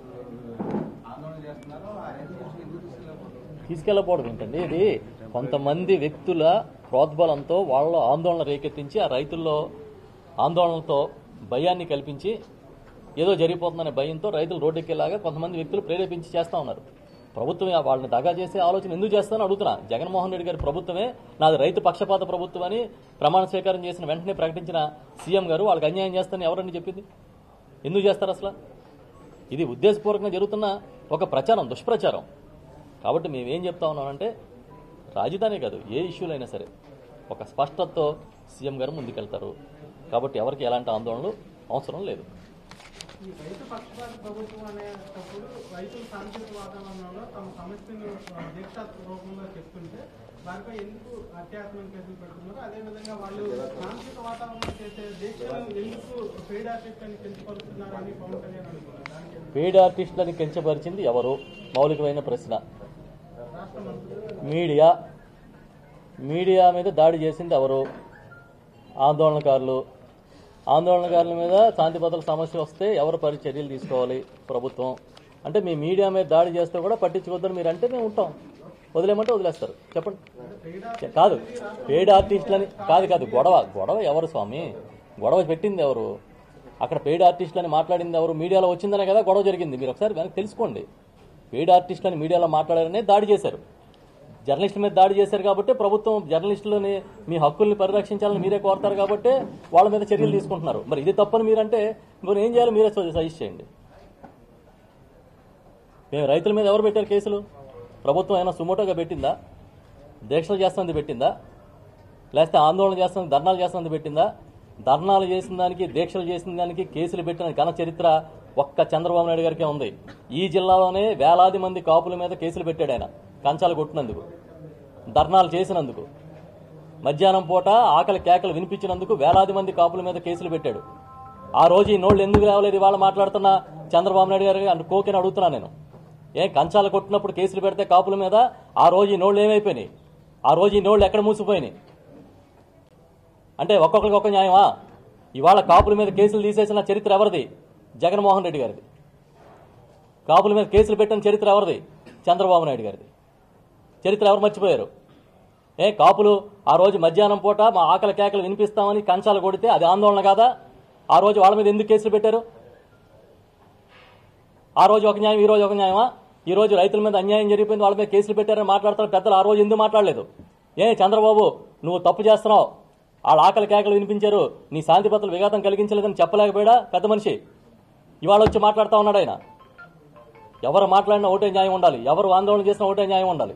Speaker 2: ఆందోళన చేస్తున్నారో ఆ రైతుల నుంచి ఎందుకు తీసుకెళ్ళకపోతే
Speaker 1: తీసుకెళ్ళకపోవడం ఏంటండి ఇది కొంతమంది వ్యక్తుల ప్రోద్బలంతో వాళ్ళ ఆందోళన రేకెత్తించి ఆ రైతుల్లో ఆందోళనతో భయాన్ని కల్పించి ఏదో జరిగిపోతుందనే భయంతో రైతులు రోడ్డెక్కేలాగా కొంతమంది వ్యక్తులు ప్రేరేపించి చేస్తా ఉన్నారు ప్రభుత్వం వాళ్ళని దగా చేసే ఆలోచన ఎందుకు చేస్తానని అడుగుతున్నా జగన్మోహన్ రెడ్డి గారి ప్రభుత్వమే నాది రైతు పక్షపాత ప్రభుత్వం అని ప్రమాణ స్వీకారం చేసిన వెంటనే ప్రకటించిన సీఎం గారు వాళ్ళకి అన్యాయం చేస్తానని ఎవరని చెప్పింది ఎందుకు చేస్తారు అసలు ఇది ఉద్దేశపూర్వకంగా జరుగుతున్న ఒక ప్రచారం దుష్ప్రచారం కాబట్టి మేమేం చెప్తా ఉన్నామంటే రాజధాని కాదు ఏ ఇష్యూలైనా సరే ఒక స్పష్టతతో సీఎం గారు ముందుకెళ్తారు కాబట్టి ఎవరికి ఎలాంటి ఆందోళనలు అవసరం లేదు
Speaker 3: ఈ రైతు పక్షపాత ప్రభుత్వం అనేటప్పుడు రైతులు సాంకేతిక వాతావరణంలో తమ సమస్యను ఆ, దీక్షా రూపంలో చెప్తుంటే దానిపై ఎందుకు అత్యాత్మక కేసులు పెడుతున్నారు అదేవిధంగా వాళ్ళు సాంకేతిక వాతావరణంలో చేసే దీక్షను ఎందుకు పెయిడ్ ఆర్టిస్ట్ అని పెంచుకొస్తున్నారని పవన్ కళ్యాణ్ అనుకున్నారు దానికి ఎందుకు?
Speaker 1: పెయిడ్ ఆర్టిస్టులని కించపరిచింది ఎవరు మౌలికమైన ప్రశ్న
Speaker 3: రాష్ట్ర మంత్రులు
Speaker 1: మీడియా మీడియా మీద దాడి చేసింది ఎవరు ఆందోళనకారులు ఆందోళనకారుల మీద శాంతి భద్రతల సమస్య వస్తే ఎవరు పరి చర్యలు తీసుకోవాలి ప్రభుత్వం అంటే మీ మీడియా మీద దాడి చేస్తే కూడా పట్టించుకోవద్దని మీరు అంటే మేము ఉంటాం వదిలేమంటే వదిలేస్తారు చెప్పండి
Speaker 3: పెయిడ్
Speaker 1: కాదు పెయిడ్ ఆర్టిస్టులని కాదు కాదు గొడవ గొడవ ఎవరు స్వామి గొడవ పెట్టింది ఎవరు అక్కడ పెయిడ్ ఆర్టిస్టులని మాట్లాడింది ఎవరు మీడియాలో వచ్చిందనే కదా గొడవ జరిగింది మీరు ఒకసారి వెనక్కి తెలుసుకోండి పెయిడ్ ఆర్టిస్టులని మీడియాలో మాట్లాడారనే దాడి చేశారు జర్నలిస్టుల మీద దాడి చేశారు కాబట్టి ప్రభుత్వం జర్నలిస్టులని మీ హక్కుల్ని పరిరక్షించాలని మీరే కోరుతారు కాబట్టి వాళ్ళ మీద చర్యలు తీసుకుంటున్నారు మరి ఇది తప్పని మీరంటే మరి ఏం చేయాలో మీరే సజెస్ట్ చేయండి మేము రైతుల మీద ఎవరు పెట్టారు కేసులు ప్రభుత్వం ఏమైనా సుమోటోగా పెట్టిందా దీక్షలు చేస్తుంది పెట్టిందా లేకపోతే ఆందోళన చేస్తుంది ధర్నాలు చేస్తుంది పెట్టిందా ధర్నాలు చేసిన దానికి దీక్షలు చేసిన దానికి కేసులు పెట్టిన ఘన చరిత్ర ఒక్క చంద్రబాబు నాయుడు గారికే ఉంది ఈ జిల్లాలోనే వేలాది మంది కాపుల మీద కేసులు పెట్టాడు ఆయన కంచాలు కొట్టినందుకు ధర్నాలు చేసినందుకు మధ్యాహ్నం పూట ఆకలి కేకలు వినిపించినందుకు వేలాది మంది కాపుల మీద కేసులు పెట్టాడు ఆ రోజు ఈ నోళ్ళు ఎందుకు రావలేదు ఇవాళ మాట్లాడుతున్న చంద్రబాబు నాయుడు గారు అంటే కోకిని అడుగుతున్నా నేను ఏ కంచాలు కొట్టినప్పుడు కేసులు పెడితే కాపుల మీద ఆ రోజు ఈ నోళ్ళు ఏమైపోయినాయి ఆ రోజు ఈ నోళ్ళు ఎక్కడ మూసిపోయినాయి అంటే ఒక్కొక్కరికి ఒక్క న్యాయమా ఇవాళ కాపుల మీద కేసులు తీసేసిన చరిత్ర ఎవరిది జగన్మోహన్ రెడ్డి గారిది కాపుల మీద కేసులు పెట్టిన చరిత్ర ఎవరిది చంద్రబాబు నాయుడు గారిది చరిత్ర ఎవరు మర్చిపోయారు ఏ కాపులు ఆ రోజు మధ్యాహ్నం పూట మా ఆకలి కేకలు వినిపిస్తామని కంచాలు కొడితే అది ఆందోళన కాదా ఆ రోజు వాళ్ళ మీద ఎందుకు కేసులు పెట్టారు ఆ రోజు ఒక న్యాయం ఈ రోజు ఒక న్యాయమా ఈ రోజు రైతుల మీద అన్యాయం జరిగిపోయింది వాళ్ళ మీద కేసులు పెట్టారని మాట్లాడతారు పెద్దలు ఆ రోజు ఎందుకు మాట్లాడలేదు ఏ చంద్రబాబు నువ్వు తప్పు చేస్తున్నావు వాళ్ళ ఆకలి కేకలు వినిపించారు నీ శాంతి భద్రతలు విఘాతం కలిగించలేదని చెప్పలేకపోయాడా పెద్ద మనిషి ఇవాళ వచ్చి మాట్లాడుతూ ఉన్నాడు ఆయన ఎవరు మాట్లాడినా ఒకటే న్యాయం ఉండాలి ఎవరు ఆందోళన చేసినా ఒకటే న్యాయం ఉండాలి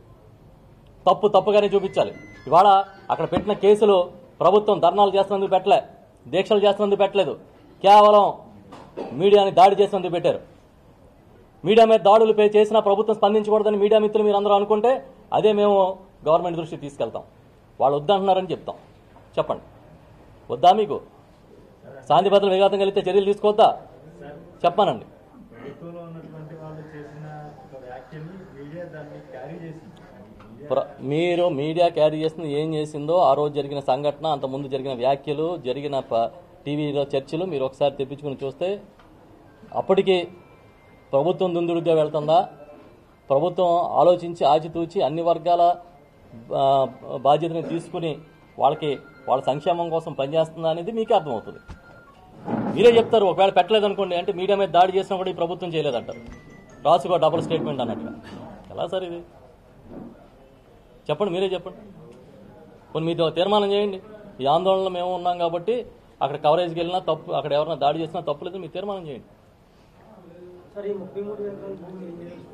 Speaker 1: తప్పు తప్పుగానే చూపించాలి ఇవాళ అక్కడ పెట్టిన కేసులు ప్రభుత్వం ధర్నాలు చేస్తున్నందుకు పెట్టలే దీక్షలు చేస్తున్నందుకు పెట్టలేదు కేవలం మీడియాని దాడి చేసినందుకు పెట్టారు మీడియా మీద దాడులు పే చేసినా ప్రభుత్వం స్పందించకూడదని మీడియా మిత్రులు మీరు అందరూ అనుకుంటే అదే మేము గవర్నమెంట్ దృష్టికి తీసుకెళ్తాం వాళ్ళు వద్దంటున్నారని చెప్తాం చెప్పండి వద్దా మీకు శాంతి భద్రతలు విఘాతం కలిగితే చర్యలు తీసుకోవద్దా చెప్పానండి
Speaker 4: ప్రభుత్వంలో ఉన్నటువంటి వాళ్ళు చేసిన ఒక వ్యాఖ్యని మీడియా దాన్ని క్యారీ చేసింది మీడియా
Speaker 1: ప్ర- మీరు మీడియా క్యారీ చేసింది ఏం చేసిందో ఆ రోజు జరిగిన సంఘటన అంత ముందు జరిగిన వ్యాఖ్యలు జరిగిన ప- టీవీలో చర్చలు మీరు ఒకసారి తెప్పించుకుని చూస్తే అప్పటికి ప్రభుత్వం దుందుడుగా వెళ్తుందా ప్రభుత్వం ఆలోచించి ఆచితూచి అన్ని వర్గాల ఆ, బాధ్యతని తీసుకుని వాళ్ళకి వాళ్ళ సంక్షేమం కోసం పనిచేస్తుందా అనేది మీకే అర్థమవుతుంది మీరే చెప్తారు ఒకవేళ పెట్టలేదు అనుకోండి అంటే మీడియా మీద దాడి చేసినా కూడా ఈ ప్రభుత్వం చేయలేదంటారు రాసుకో డబుల్ స్టేట్మెంట్ అన్నట్టుగా ఎలా సార్ ఇది చెప్పండి మీరే చెప్పండి కొన్ని మీతో తీర్మానం చేయండి ఈ ఆందోళనలో మేము ఉన్నాం కాబట్టి అక్కడ కవరేజ్కి వెళ్ళినా తప్పు అక్కడ ఎవరైనా దాడి చేసినా తప్పు లేదు మీరు తీర్మానం చేయండి
Speaker 5: సార్ ఈ ముప్పై మూడు ఎకరాల భూమి ఏం చేయాలి?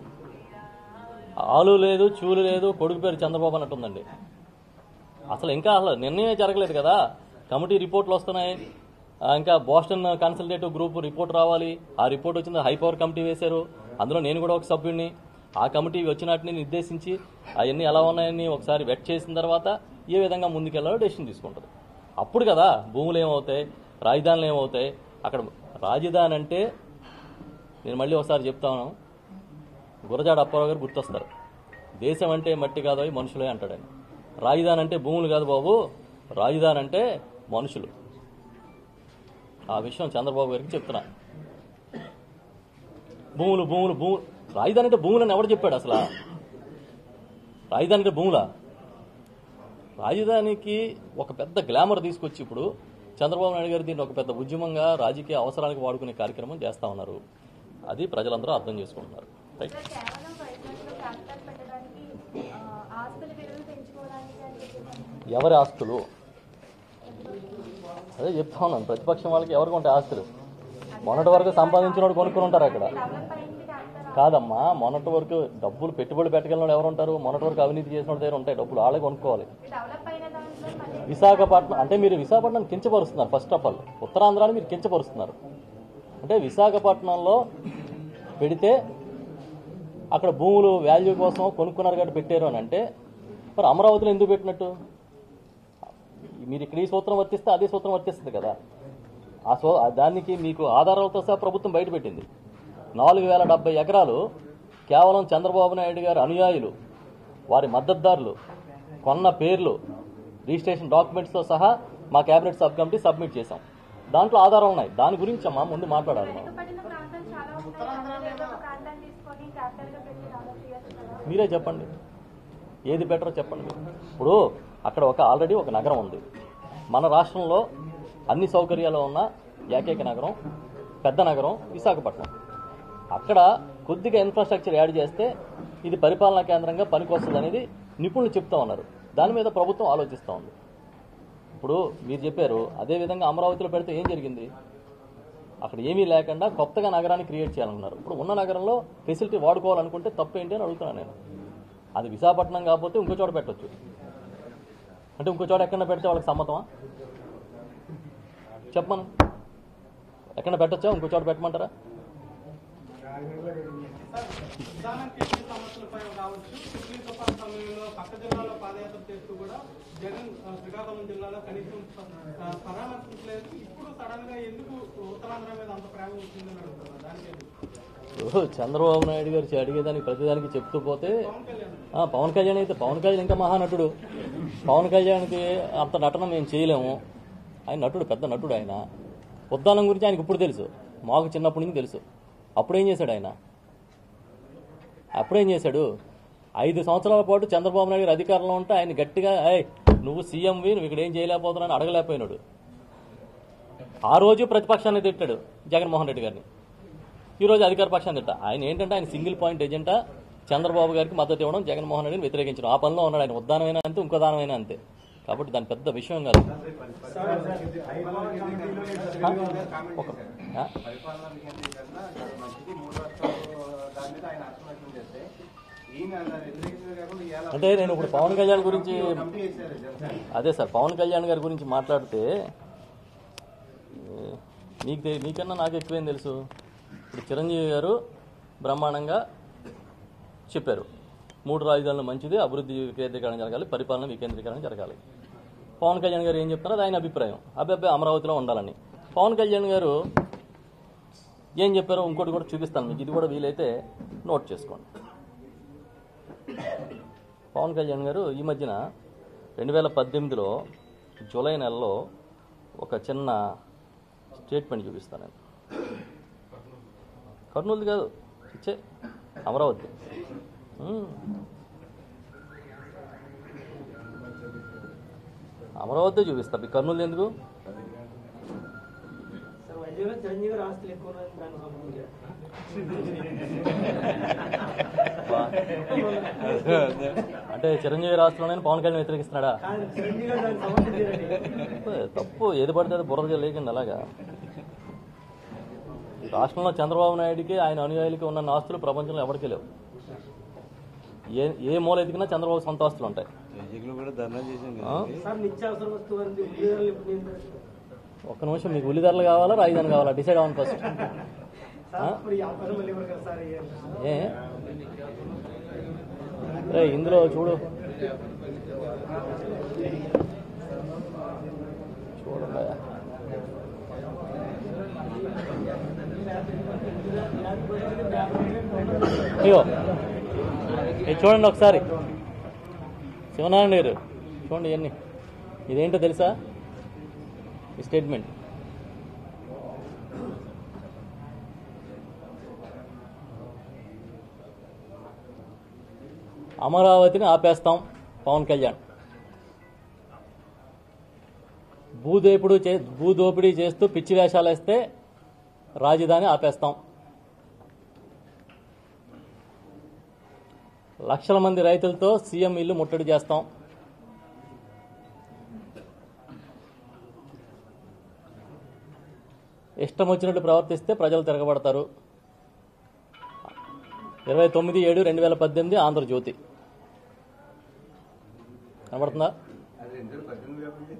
Speaker 1: ఆలు లేదు చూలు లేదు కొడుకు పేరు చంద్రబాబు అన్నట్టుందండి అసలు ఇంకా అసలు నిర్ణయమే జరగలేదు కదా కమిటీ రిపోర్ట్లు వస్తున్నాయి ఆ, ఇంకా బోస్టన్ కన్సల్టేటివ్ గ్రూప్ రిపోర్ట్ రావాలి ఆ రిపోర్ట్ వచ్చింది హై పవర్ కమిటీ వేశారు అందులో నేను కూడా ఒక సభ్యుడిని ఆ కమిటీ వచ్చినట్టుని నిర్దేశించి అవన్నీ ఎలా ఉన్నాయని ఒకసారి వెట్ చేసిన తర్వాత ఏ విధంగా ముందుకెళ్లాలో డెసిషన్ తీసుకుంటుంది అప్పుడు కదా భూములు ఏమవుతాయి రాజధానులు ఏమవుతాయి అక్కడ రాజధాని అంటే నేను మళ్ళీ ఒకసారి చెప్తాను గురజాడ అప్పారావు గారు గుర్తొస్తారు దేశం అంటే మట్టి కాదో మనుషులే అంటాడు ఆయన రాజధాని అంటే భూములు కాదు బాబు రాజధాని అంటే మనుషులు ఆ విషయం చంద్రబాబు గారికి చెప్తున్నా భూములు భూములు భూములు రాజధాని అంటే భూములని ఎవడు చెప్పాడు అసలు రాజధాని అంటే భూములా రాజధానికి ఒక పెద్ద గ్లామర్ తీసుకొచ్చి ఇప్పుడు చంద్రబాబు నాయుడు గారు దీన్ని ఒక పెద్ద ఉద్యమంగా రాజకీయ అవసరానికి వాడుకునే కార్యక్రమం చేస్తా ఉన్నారు అది ప్రజలందరూ అర్థం చేసుకుంటున్నారు రైట్
Speaker 6: ఇంకా కేవలం వైజాగ్లో క్యాపిటల్ పెట్టడానికి ఆ, ఆస్తుల విలువలు పెంచుకోవడానికి అని చెప్పి
Speaker 1: ఎవరి ఆస్తులు అదే చెప్తా ఉన్నాను ప్రతిపక్షం వాళ్ళకి ఎవరికి ఉంటాయి ఆస్తులు మొన్నటి వరకు సంపాదించిన వాడు కొనుక్కుని ఉంటారు అక్కడ
Speaker 6: డెవలప్ అయింది క్యాపిటల్
Speaker 1: కాదమ్మా మొన్నటి వరకు డబ్బులు పెట్టుబడి పెట్టగలిగిన వాళ్ళు ఎవరు ఉంటారు మొన్నటి వరకు అవినీతి చేసిన వాళ్ళ దగ్గర ఉంటాయి డబ్బులు వాళ్ళే కొనుక్కోవాలి
Speaker 6: డెవలప్ అయిన దాంట్లో మళ్ళీ
Speaker 1: విశాఖపట్నం అంటే మీరు విశాఖపట్నం కించపరుస్తున్నారు ఫస్ట్ ఆఫ్ ఆల్ ఉత్తరాంధ్రాన్ని మీరు కించపరుస్తున్నారు అంటే విశాఖపట్నంలో పెడితే అక్కడ భూములు వాల్యూ కోసం కొనుక్కున్నారు కాబట్టి పెట్టారు అని అంటే మరి అమరావతిలో ఎందుకు పెట్టినట్టు మీరు ఇక్కడ ఈ సూత్రం వర్తిస్తే అదే సూత్రం వర్తిస్తుంది కదా ఆ సో ఆ దానికి మీకు ఆధారాలతో సహా ప్రభుత్వం బయటపెట్టింది నాలుగు వేల డెబ్బై ఎకరాలు కేవలం చంద్రబాబు నాయుడు గారి అనుయాయులు వారి మద్దతుదారులు కొన్న పేర్లు రిజిస్ట్రేషన్ డాక్యుమెంట్స్తో సహా మా కేబినెట్ సబ్ కమిటీ సబ్మిట్ చేశాం దాంట్లో ఆధారాలు ఉన్నాయి దాని గురించి అమ్మా ముందు మాట్లాడాలి మనం
Speaker 6: వెనుకబడిన ప్రాంతాలు చాలా ఉంటాయి అందులో ఏదో ఒక ప్రాంతాన్ని తీసుకొని క్యాపిటల్ గా పెట్టి డెవలప్ చేయొచ్చు కదా
Speaker 1: మీరే చెప్పండి ఏది బెటరో చెప్పండి మీరు ఇప్పుడు అక్కడ ఒక ఆల్రెడీ ఒక నగరం ఉంది మన రాష్ట్రంలో అన్ని సౌకర్యాలు ఉన్న ఏకైక నగరం పెద్ద నగరం విశాఖపట్నం అక్కడ కొద్దిగా ఇన్ఫ్రాస్ట్రక్చర్ యాడ్ చేస్తే ఇది పరిపాలనా కేంద్రంగా పనికొస్తుంది అనేది నిపుణులు చెప్తా ఉన్నారు దాని మీద ప్రభుత్వం ఆలోచిస్తూ ఉంది ఇప్పుడు మీరు చెప్పారు అదే విధంగా అమరావతిలో పెడితే ఏం జరిగింది అక్కడ ఏమీ లేకుండా కొత్తగా నగరాన్ని క్రియేట్ చేయాలన్నారు ఇప్పుడు ఉన్న నగరంలో ఫెసిలిటీ వాడుకోవాలనుకుంటే తప్పేంటి అని అడుగుతున్నాను నేను అది విశాఖపట్నం కాకపోతే ఇంకో చోట పెట్టొచ్చు అంటే ఇంకో చోట ఎక్కడ పెడితే వాళ్ళకి సమ్మతమా చెప్పమను ఎక్కడ పెట్టచ్చా ఇంకో చోట పెట్టమంటారా
Speaker 3: ప్రధాన కిడ్నీ సమస్యలపై కావచ్చు కిడ్నీ తుఫాన్ సమయంలో పక్క జిల్లాలో పాదయాత్ర చేస్తూ కూడా జగన్ ఆ, శ్రీకాకుళం జిల్లాలో కనీసం ఆ, పరామర్శించలేదు ఇప్పుడు సడన్ గా ఎందుకు ఉత్తరాంధ్ర మీద అంత ప్రేమ వచ్చిందని అడుగుతున్నారు దానికి ఎందుకు?
Speaker 1: ఓహో, చంద్రబాబు నాయుడు గారు అడిగేదానికి ప్రతిదానికి చెప్తూ పోతే
Speaker 3: పవన్ కళ్యాణ్
Speaker 1: ఆ, పవన్ కళ్యాణ్ అయితే పవన్ కళ్యాణ్ ఇంకా మహానటుడు పవన్ కళ్యాణ్కి అంత నటన మేము చేయలేము ఆయన నటుడు పెద్ద నటుడు ఆయన ఉద్దానం గురించి ఆయనకి ఇప్పుడు తెలుసు మాకు చిన్నప్పటి నుంచి తెలుసు అప్పుడేం చేశాడు ఆయన అప్పుడేం చేశాడు ఐదు సంవత్సరాల పాటు చంద్రబాబు నాయుడు గారు అధికారంలో ఉంటే ఆయన గట్టిగా ఏయ్ నువ్వు సీఎంవి నువ్వు ఇక్కడ ఏం చేయలేకపోతున్నావు అని అడగలేకపోయినాడు ఆ రోజు ప్రతిపక్షాన్ని తిట్టాడు జగన్మోహన్ రెడ్డి గారిని ఈరోజు అధికార పక్షాన్ని తిట్ట ఆయన ఏంటంటే ఆయన సింగిల్ పాయింట్ ఎజెండా చంద్రబాబు గారికి మద్దతు ఇవ్వడం జగన్మోహన్ రెడ్డిని వ్యతిరేకించడం ఆ పనిలో ఉన్నాడు ఆయన ఉద్దానమైనా అంతే ఇంకో దానమైనా అంతే కాబట్టి దాని పెద్ద విషయం కాదు ఒక- ఆ?
Speaker 2: పరిపాలన వికేంద్రీకరణ చాలా మంచిది మూడు రాష్ట్రాలు దాని మీద ఆయన అర్థం వ్యక్తం చేస్తే ఈయన దాన్ని వ్యతిరేకించడమే కాకుండా ఇవాళ
Speaker 1: అంటే నేను ఇప్పుడు పవన్ కళ్యాణ్ గురించి
Speaker 2: కమిటీ వేశారు జనసేన
Speaker 1: అదే సార్ పవన్ కళ్యాణ్ గారి గురించి మాట్లాడితే ఏ, నీకు తె- నీకన్నా నాకు ఎక్కువేం తెలుసు ఇప్పుడు చిరంజీవి గారు బ్రహ్మాండంగా చెప్పారు మూడు రాజధానులు మంచిది అభివృద్ధి వికేంద్రీకరణ జరగాలి పరిపాలన వికేంద్రీకరణ జరగాలి పవన్ కళ్యాణ్ గారు ఏం చెప్తారో అది ఆయన అభిప్రాయం అబ్బాయి అమరావతిలో ఉండాలని పవన్ కళ్యాణ్ గారు ఏం చెప్పారో ఇంకోటి కూడా చూపిస్తాను మీకు ఇది కూడా వీలైతే నోట్ చేసుకోండి పవన్ కళ్యాణ్ గారు ఈ మధ్యన రెండు వేల పద్దెనిమిదిలో జూలై నెలలో ఒక చిన్న స్టేట్మెంట్ చూపిస్తాను నేను కర్నూలుది కాదు ఇచ్చే అమరావతి ఉమ్. అమరావతి చూపిస్తా మీకు కర్నూలు ఎందుకు
Speaker 5: సార్ వైద్యంలో చిరంజీవి గారి ఆస్తులు ఎక్కువ ఉన్నాయని దానికి సంబంధించి
Speaker 1: అంటే చిరంజీవి రాష్ట్రంలోనే పవన్ కళ్యాణ్ వ్యతిరేకిస్తున్నాడా
Speaker 5: కానీ చిరంజీవి గారు దాన్ని సమర్థించారండి
Speaker 1: తప్పు, తప్పు ఏది పడితే అది బుర్ర లేకండి అలాగా ఈ రాష్ట్రంలో చంద్రబాబు నాయుడికి ఆయన అనుయాయులకి ఉన్న ఆస్తులు ప్రపంచంలో ఎవరికీ లేవు ఏ ఏ మూల ఎదిగినా చంద్రబాబు సొంత ఆస్తులు ఉంటాయి
Speaker 7: కూడా ధర్నా చేసాం
Speaker 1: ఆ?
Speaker 5: సార్ నిత్యావసర వస్తువు అంది ఉద్యోగాలు ఇప్పుడు నియంత్రించడం.
Speaker 1: ఒక్క నిమిషం మీకు ఉల్లిధరలు కావాలా రాజధాని కావాలా డిసైడ్ అవ్వండి ఫస్ట్
Speaker 5: సార్ ఇప్పుడు ఈ అవకాశం మళ్ళీ ఇవ్వరు కదా సార్ ఇయ్యండి.
Speaker 1: ఏ రే ఇందులో చూడు చూడండి అయ్యో ఇది చూడండి ఒకసారి శివనారాయణ గారు చూడండి ఇవన్నీ ఇదేంటో తెలుసా ఈ స్టేట్మెంట్ అమరావతిని ఆపేస్తాం పవన్ కళ్యాణ్ భూదేపుడు చే భూదోపిడీ చేస్తూ పిచ్చి వేషాలు వేస్తే రాజధాని ఆపేస్తాం లక్షల మంది రైతులతో సీఎం ఇల్లు ముట్టడి చేస్తాం ఇష్టం వచ్చినట్టు ప్రవర్తిస్తే ప్రజలు తిరగబడతారు ఇరవై తొమ్మిది ఏడు రెండు వేల పద్దెనిమిది ఆంధ్రజ్యోతి కనబడుతుందా
Speaker 2: అది రెండు వేల పద్దెనిమిది కాబట్టి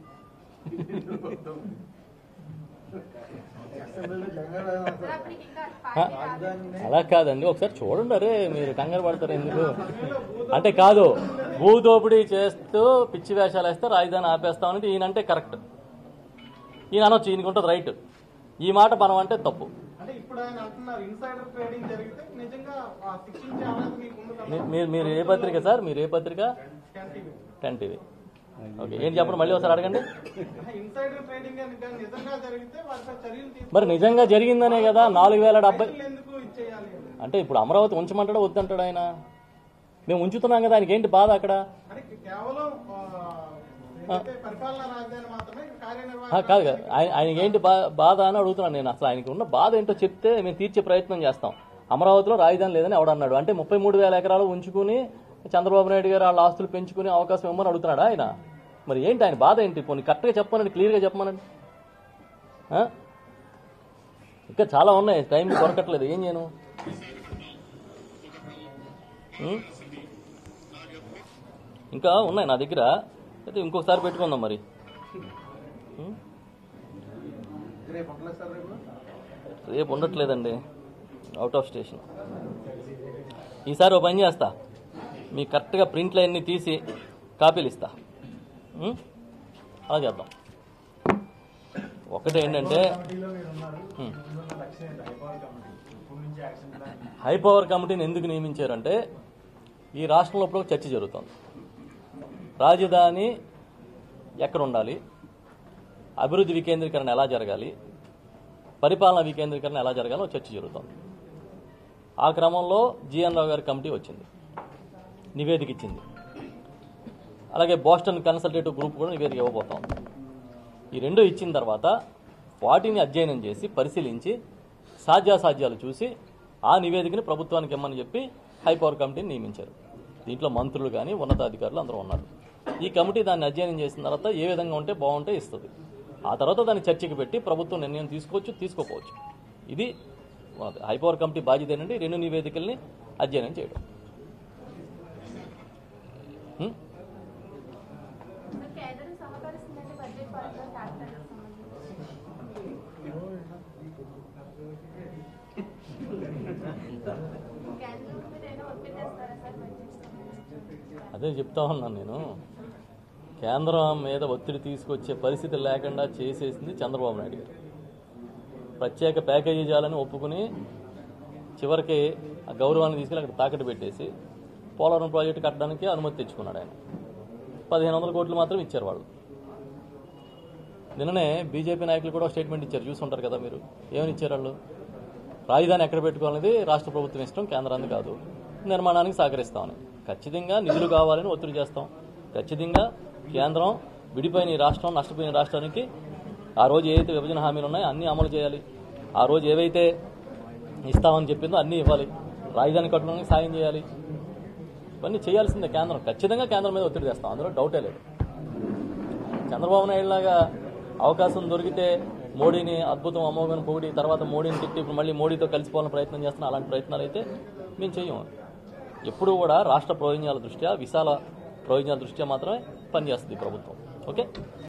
Speaker 6: సార్ అప్పటికి ఇంకా
Speaker 1: ఆ,
Speaker 6: పార్టీ రాలేదు.
Speaker 1: అలా కాదండి ఒకసారి చూడండి అరే మీరు కంగారు పడతారు ఎందుకు అంటే కాదు భూదోపిడీ చేస్తూ పిచ్చి వేషాలు వేస్తే రాజధాని ఆపేస్తాం అనేది ఈయనంటే కరెక్ట్ ఈయన అనొచ్చు ఈయనకు ఉంటుంది రైట్ ఈ మాట మనం అంటే తప్పు
Speaker 3: అంటే ఇప్పుడు ఆయన అంటున్నారు ఇన్సైడర్ ట్రేడింగ్ జరిగితే నిజంగా ఆ శిక్షించే అర్హత మీకు ఉంది కదా
Speaker 1: మీ- మీరు మీరు ఏ పత్రిక సార్ మీరు ఏ పత్రిక
Speaker 3: scan TV.
Speaker 1: Ten TV okay ఏంటి చెప్పండి మళ్ళీ ఒకసారి అడగండి
Speaker 3: ఇన్సైడర్ ట్రేడింగ్ అని కానీ నిజంగా జరిగితే వారిపై చర్యలు తీసుకు
Speaker 1: మరి నిజంగా జరిగిందనే కదా నాలుగు వేల డెబ్బై
Speaker 3: రైతులు ఎందుకు ఇచ్చేయాలి
Speaker 1: అంటే ఇప్పుడు అమరావతి ఉంచమంటాడా వద్దంటాడు ఆయన మేము ఉంచుతున్నాం కదా ఆయనకి ఏంటి బాధ అక్కడ
Speaker 3: అంటే కేవలం ఆ, ఏదైతే పరిపాలనా రాజధాని మాత్రమే
Speaker 1: ఆ,
Speaker 3: కార్యనిర్వాహక
Speaker 1: కాదు కాదు ఆయన ఆయనకి ఏంటి బా- బాధ అని అడుగుతున్నాను నేను అసలు ఆయనకి ఉన్న బాధ ఏంటో చెప్తే మేము తీర్చే ప్రయత్నం చేస్తాం అమరావతిలో రాజధాని లేదని ఎవడన్నాడు అంటే ముప్పై మూడు వేల ఎకరాలు ఉంచుకుని చంద్రబాబు నాయుడు గారు వాళ్ళ ఆస్తులు పెంచుకునే అవకాశం ఇవ్వమని అడుగుతున్నాడా ఆయన మరి ఏంటి ఆయన బాధ ఏంటి పోనీ కరెక్ట్గా చెప్పమనండి క్లియర్గా చెప్పమనండి ఆ? ఇంకా చాలా ఉన్నాయి టైం దొరకట్లేదు ఏం చేయను ఉం? ఇంకా ఉన్నాయి నా దగ్గర అయితే ఇంకొకసారి పెట్టుకుందాం మరి ఉం?
Speaker 2: రేపు ఉండలేదు సార్ రేపు
Speaker 1: రేపు ఉండట్లేదండి అవుట్ ఆఫ్ స్టేషన్ ఈసారి ఓ పని చేస్తా మీ కరెక్ట్గా ప్రింట్లు అన్నీ తీసి కాపీలు ఇస్తా ఉం? అలా చేద్దాం ఒకటి ఏంటంటే
Speaker 4: కమిటీలో మీరు ఉన్నారు
Speaker 1: హ్మ్.
Speaker 4: ముందున్న లక్ష్యం ఏంటి హైపవర్ కమిటీ ఇప్పటి నుంచి యాక్షన్ ప్లాన్
Speaker 1: హై పవర్ కమిటీని ఎందుకు నియమించారంటే ఈ రాష్ట్రంలో ఇప్పుడు ఒక చర్చ జరుగుతుంది రాజధాని ఎక్కడ ఉండాలి అభివృద్ధి వికేంద్రీకరణ ఎలా జరగాలి పరిపాలన వికేంద్రీకరణ ఎలా జరగాలో చర్చ జరుగుతుంది ఆ క్రమంలో జిఎన్ రావు గారి కమిటీ వచ్చింది నివేదిక ఇచ్చింది అలాగే బోస్టన్ కన్సల్టేటివ్ గ్రూప్ కూడా నివేదిక ఇవ్వబోతోంది ఈ రెండు ఇచ్చిన తర్వాత వాటిని అధ్యయనం చేసి పరిశీలించి సాధ్యాసాధ్యాలు చూసి ఆ నివేదికని ప్రభుత్వానికి ఇమ్మని చెప్పి హైపవర్ కమిటీని నియమించారు దీంట్లో మంత్రులు కానీ ఉన్నతాధికారులు అందరూ ఉన్నారు ఈ కమిటీ దాన్ని అధ్యయనం చేసిన తర్వాత ఏ విధంగా ఉంటే బాగుంటే ఇస్తుంది ఆ తర్వాత దాన్ని చర్చకి పెట్టి ప్రభుత్వం నిర్ణయం తీసుకోవచ్చు తీసుకోపోవచ్చు ఇది ఉన్నది. హైపవర్ కమిటీ బాధ్యత ఏంటంటే ఈ రెండు నివేదికల్ని అధ్యయనం చేయడం హ్మ్?
Speaker 6: సార్ కేంద్రం సహకరిస్తుందంటే బడ్జెట్ పరంగా ట్యాక్టర్లకు సంబంధించి కేంద్రం మీద ఏమైనా ఒత్తిడి తెస్తారా సార్ బడ్జెట్ సంబంధించి
Speaker 1: అదే చెప్తా ఉన్నాను నేను కేంద్రం మీద ఒత్తిడి తీసుకొచ్చే పరిస్థితి లేకుండా చేసేసింది చంద్రబాబు నాయుడు గారు ప్రత్యేక ప్యాకేజీ చేయాలని ఒప్పుకుని చివరికి ఆ గౌరవాన్ని తీసుకెళ్ళి అక్కడ తాకట్టు పెట్టేసి పోలవరం ప్రాజెక్టు కట్టడానికి అనుమతి తెచ్చుకున్నాడు ఆయన పదిహేను వందల కోట్లు మాత్రం ఇచ్చారు వాళ్ళు నిన్ననే బీజేపీ నాయకులు కూడా ఒక స్టేట్మెంట్ ఇచ్చారు చూసుంటారు కదా మీరు ఏమని ఇచ్చారు వాళ్ళు రాజధాని ఎక్కడ పెట్టుకోవాలనేది రాష్ట్ర ప్రభుత్వం ఇష్టం కేంద్రాన్ని కాదు నిర్మాణానికి సహకరిస్తామని ఖచ్చితంగా నిధులు కావాలని ఒత్తిడి చేస్తాం ఖచ్చితంగా కేంద్రం విడిపోయిన ఈ రాష్ట్రం నష్టపోయిన రాష్ట్రానికి ఆ రోజు ఏవైతే విభజన హామీలు ఉన్నాయో అన్నీ అమలు చేయాలి ఆ రోజు ఏవైతే ఇస్తామని చెప్పిందో అన్నీ ఇవ్వాలి రాజధాని కట్టడానికి సాయం చేయాలి ఇవన్నీ చేయాల్సిందే కేంద్రం ఖచ్చితంగా కేంద్రం మీద ఒత్తిడి చేస్తాం అందులో డౌటే లేదు చంద్రబాబు నాయుడు లాగా అవకాశం దొరికితే మోడీని అద్భుతం అమోఘం పొగిడి తర్వాత మోడీని తిట్టి ఇప్పుడు మళ్ళీ మోడీతో కలిసిపోవాలని ప్రయత్నం చేస్తున్నా అలాంటి ప్రయత్నాలు అయితే మేము చెయ్యం ఎప్పుడూ కూడా రాష్ట్ర ప్రయోజనాల దృష్ట్యా విశాల ప్రయోజనాల దృష్ట్యా మాత్రమే పనిచేస్తుంది ఈ ప్రభుత్వం ఓకే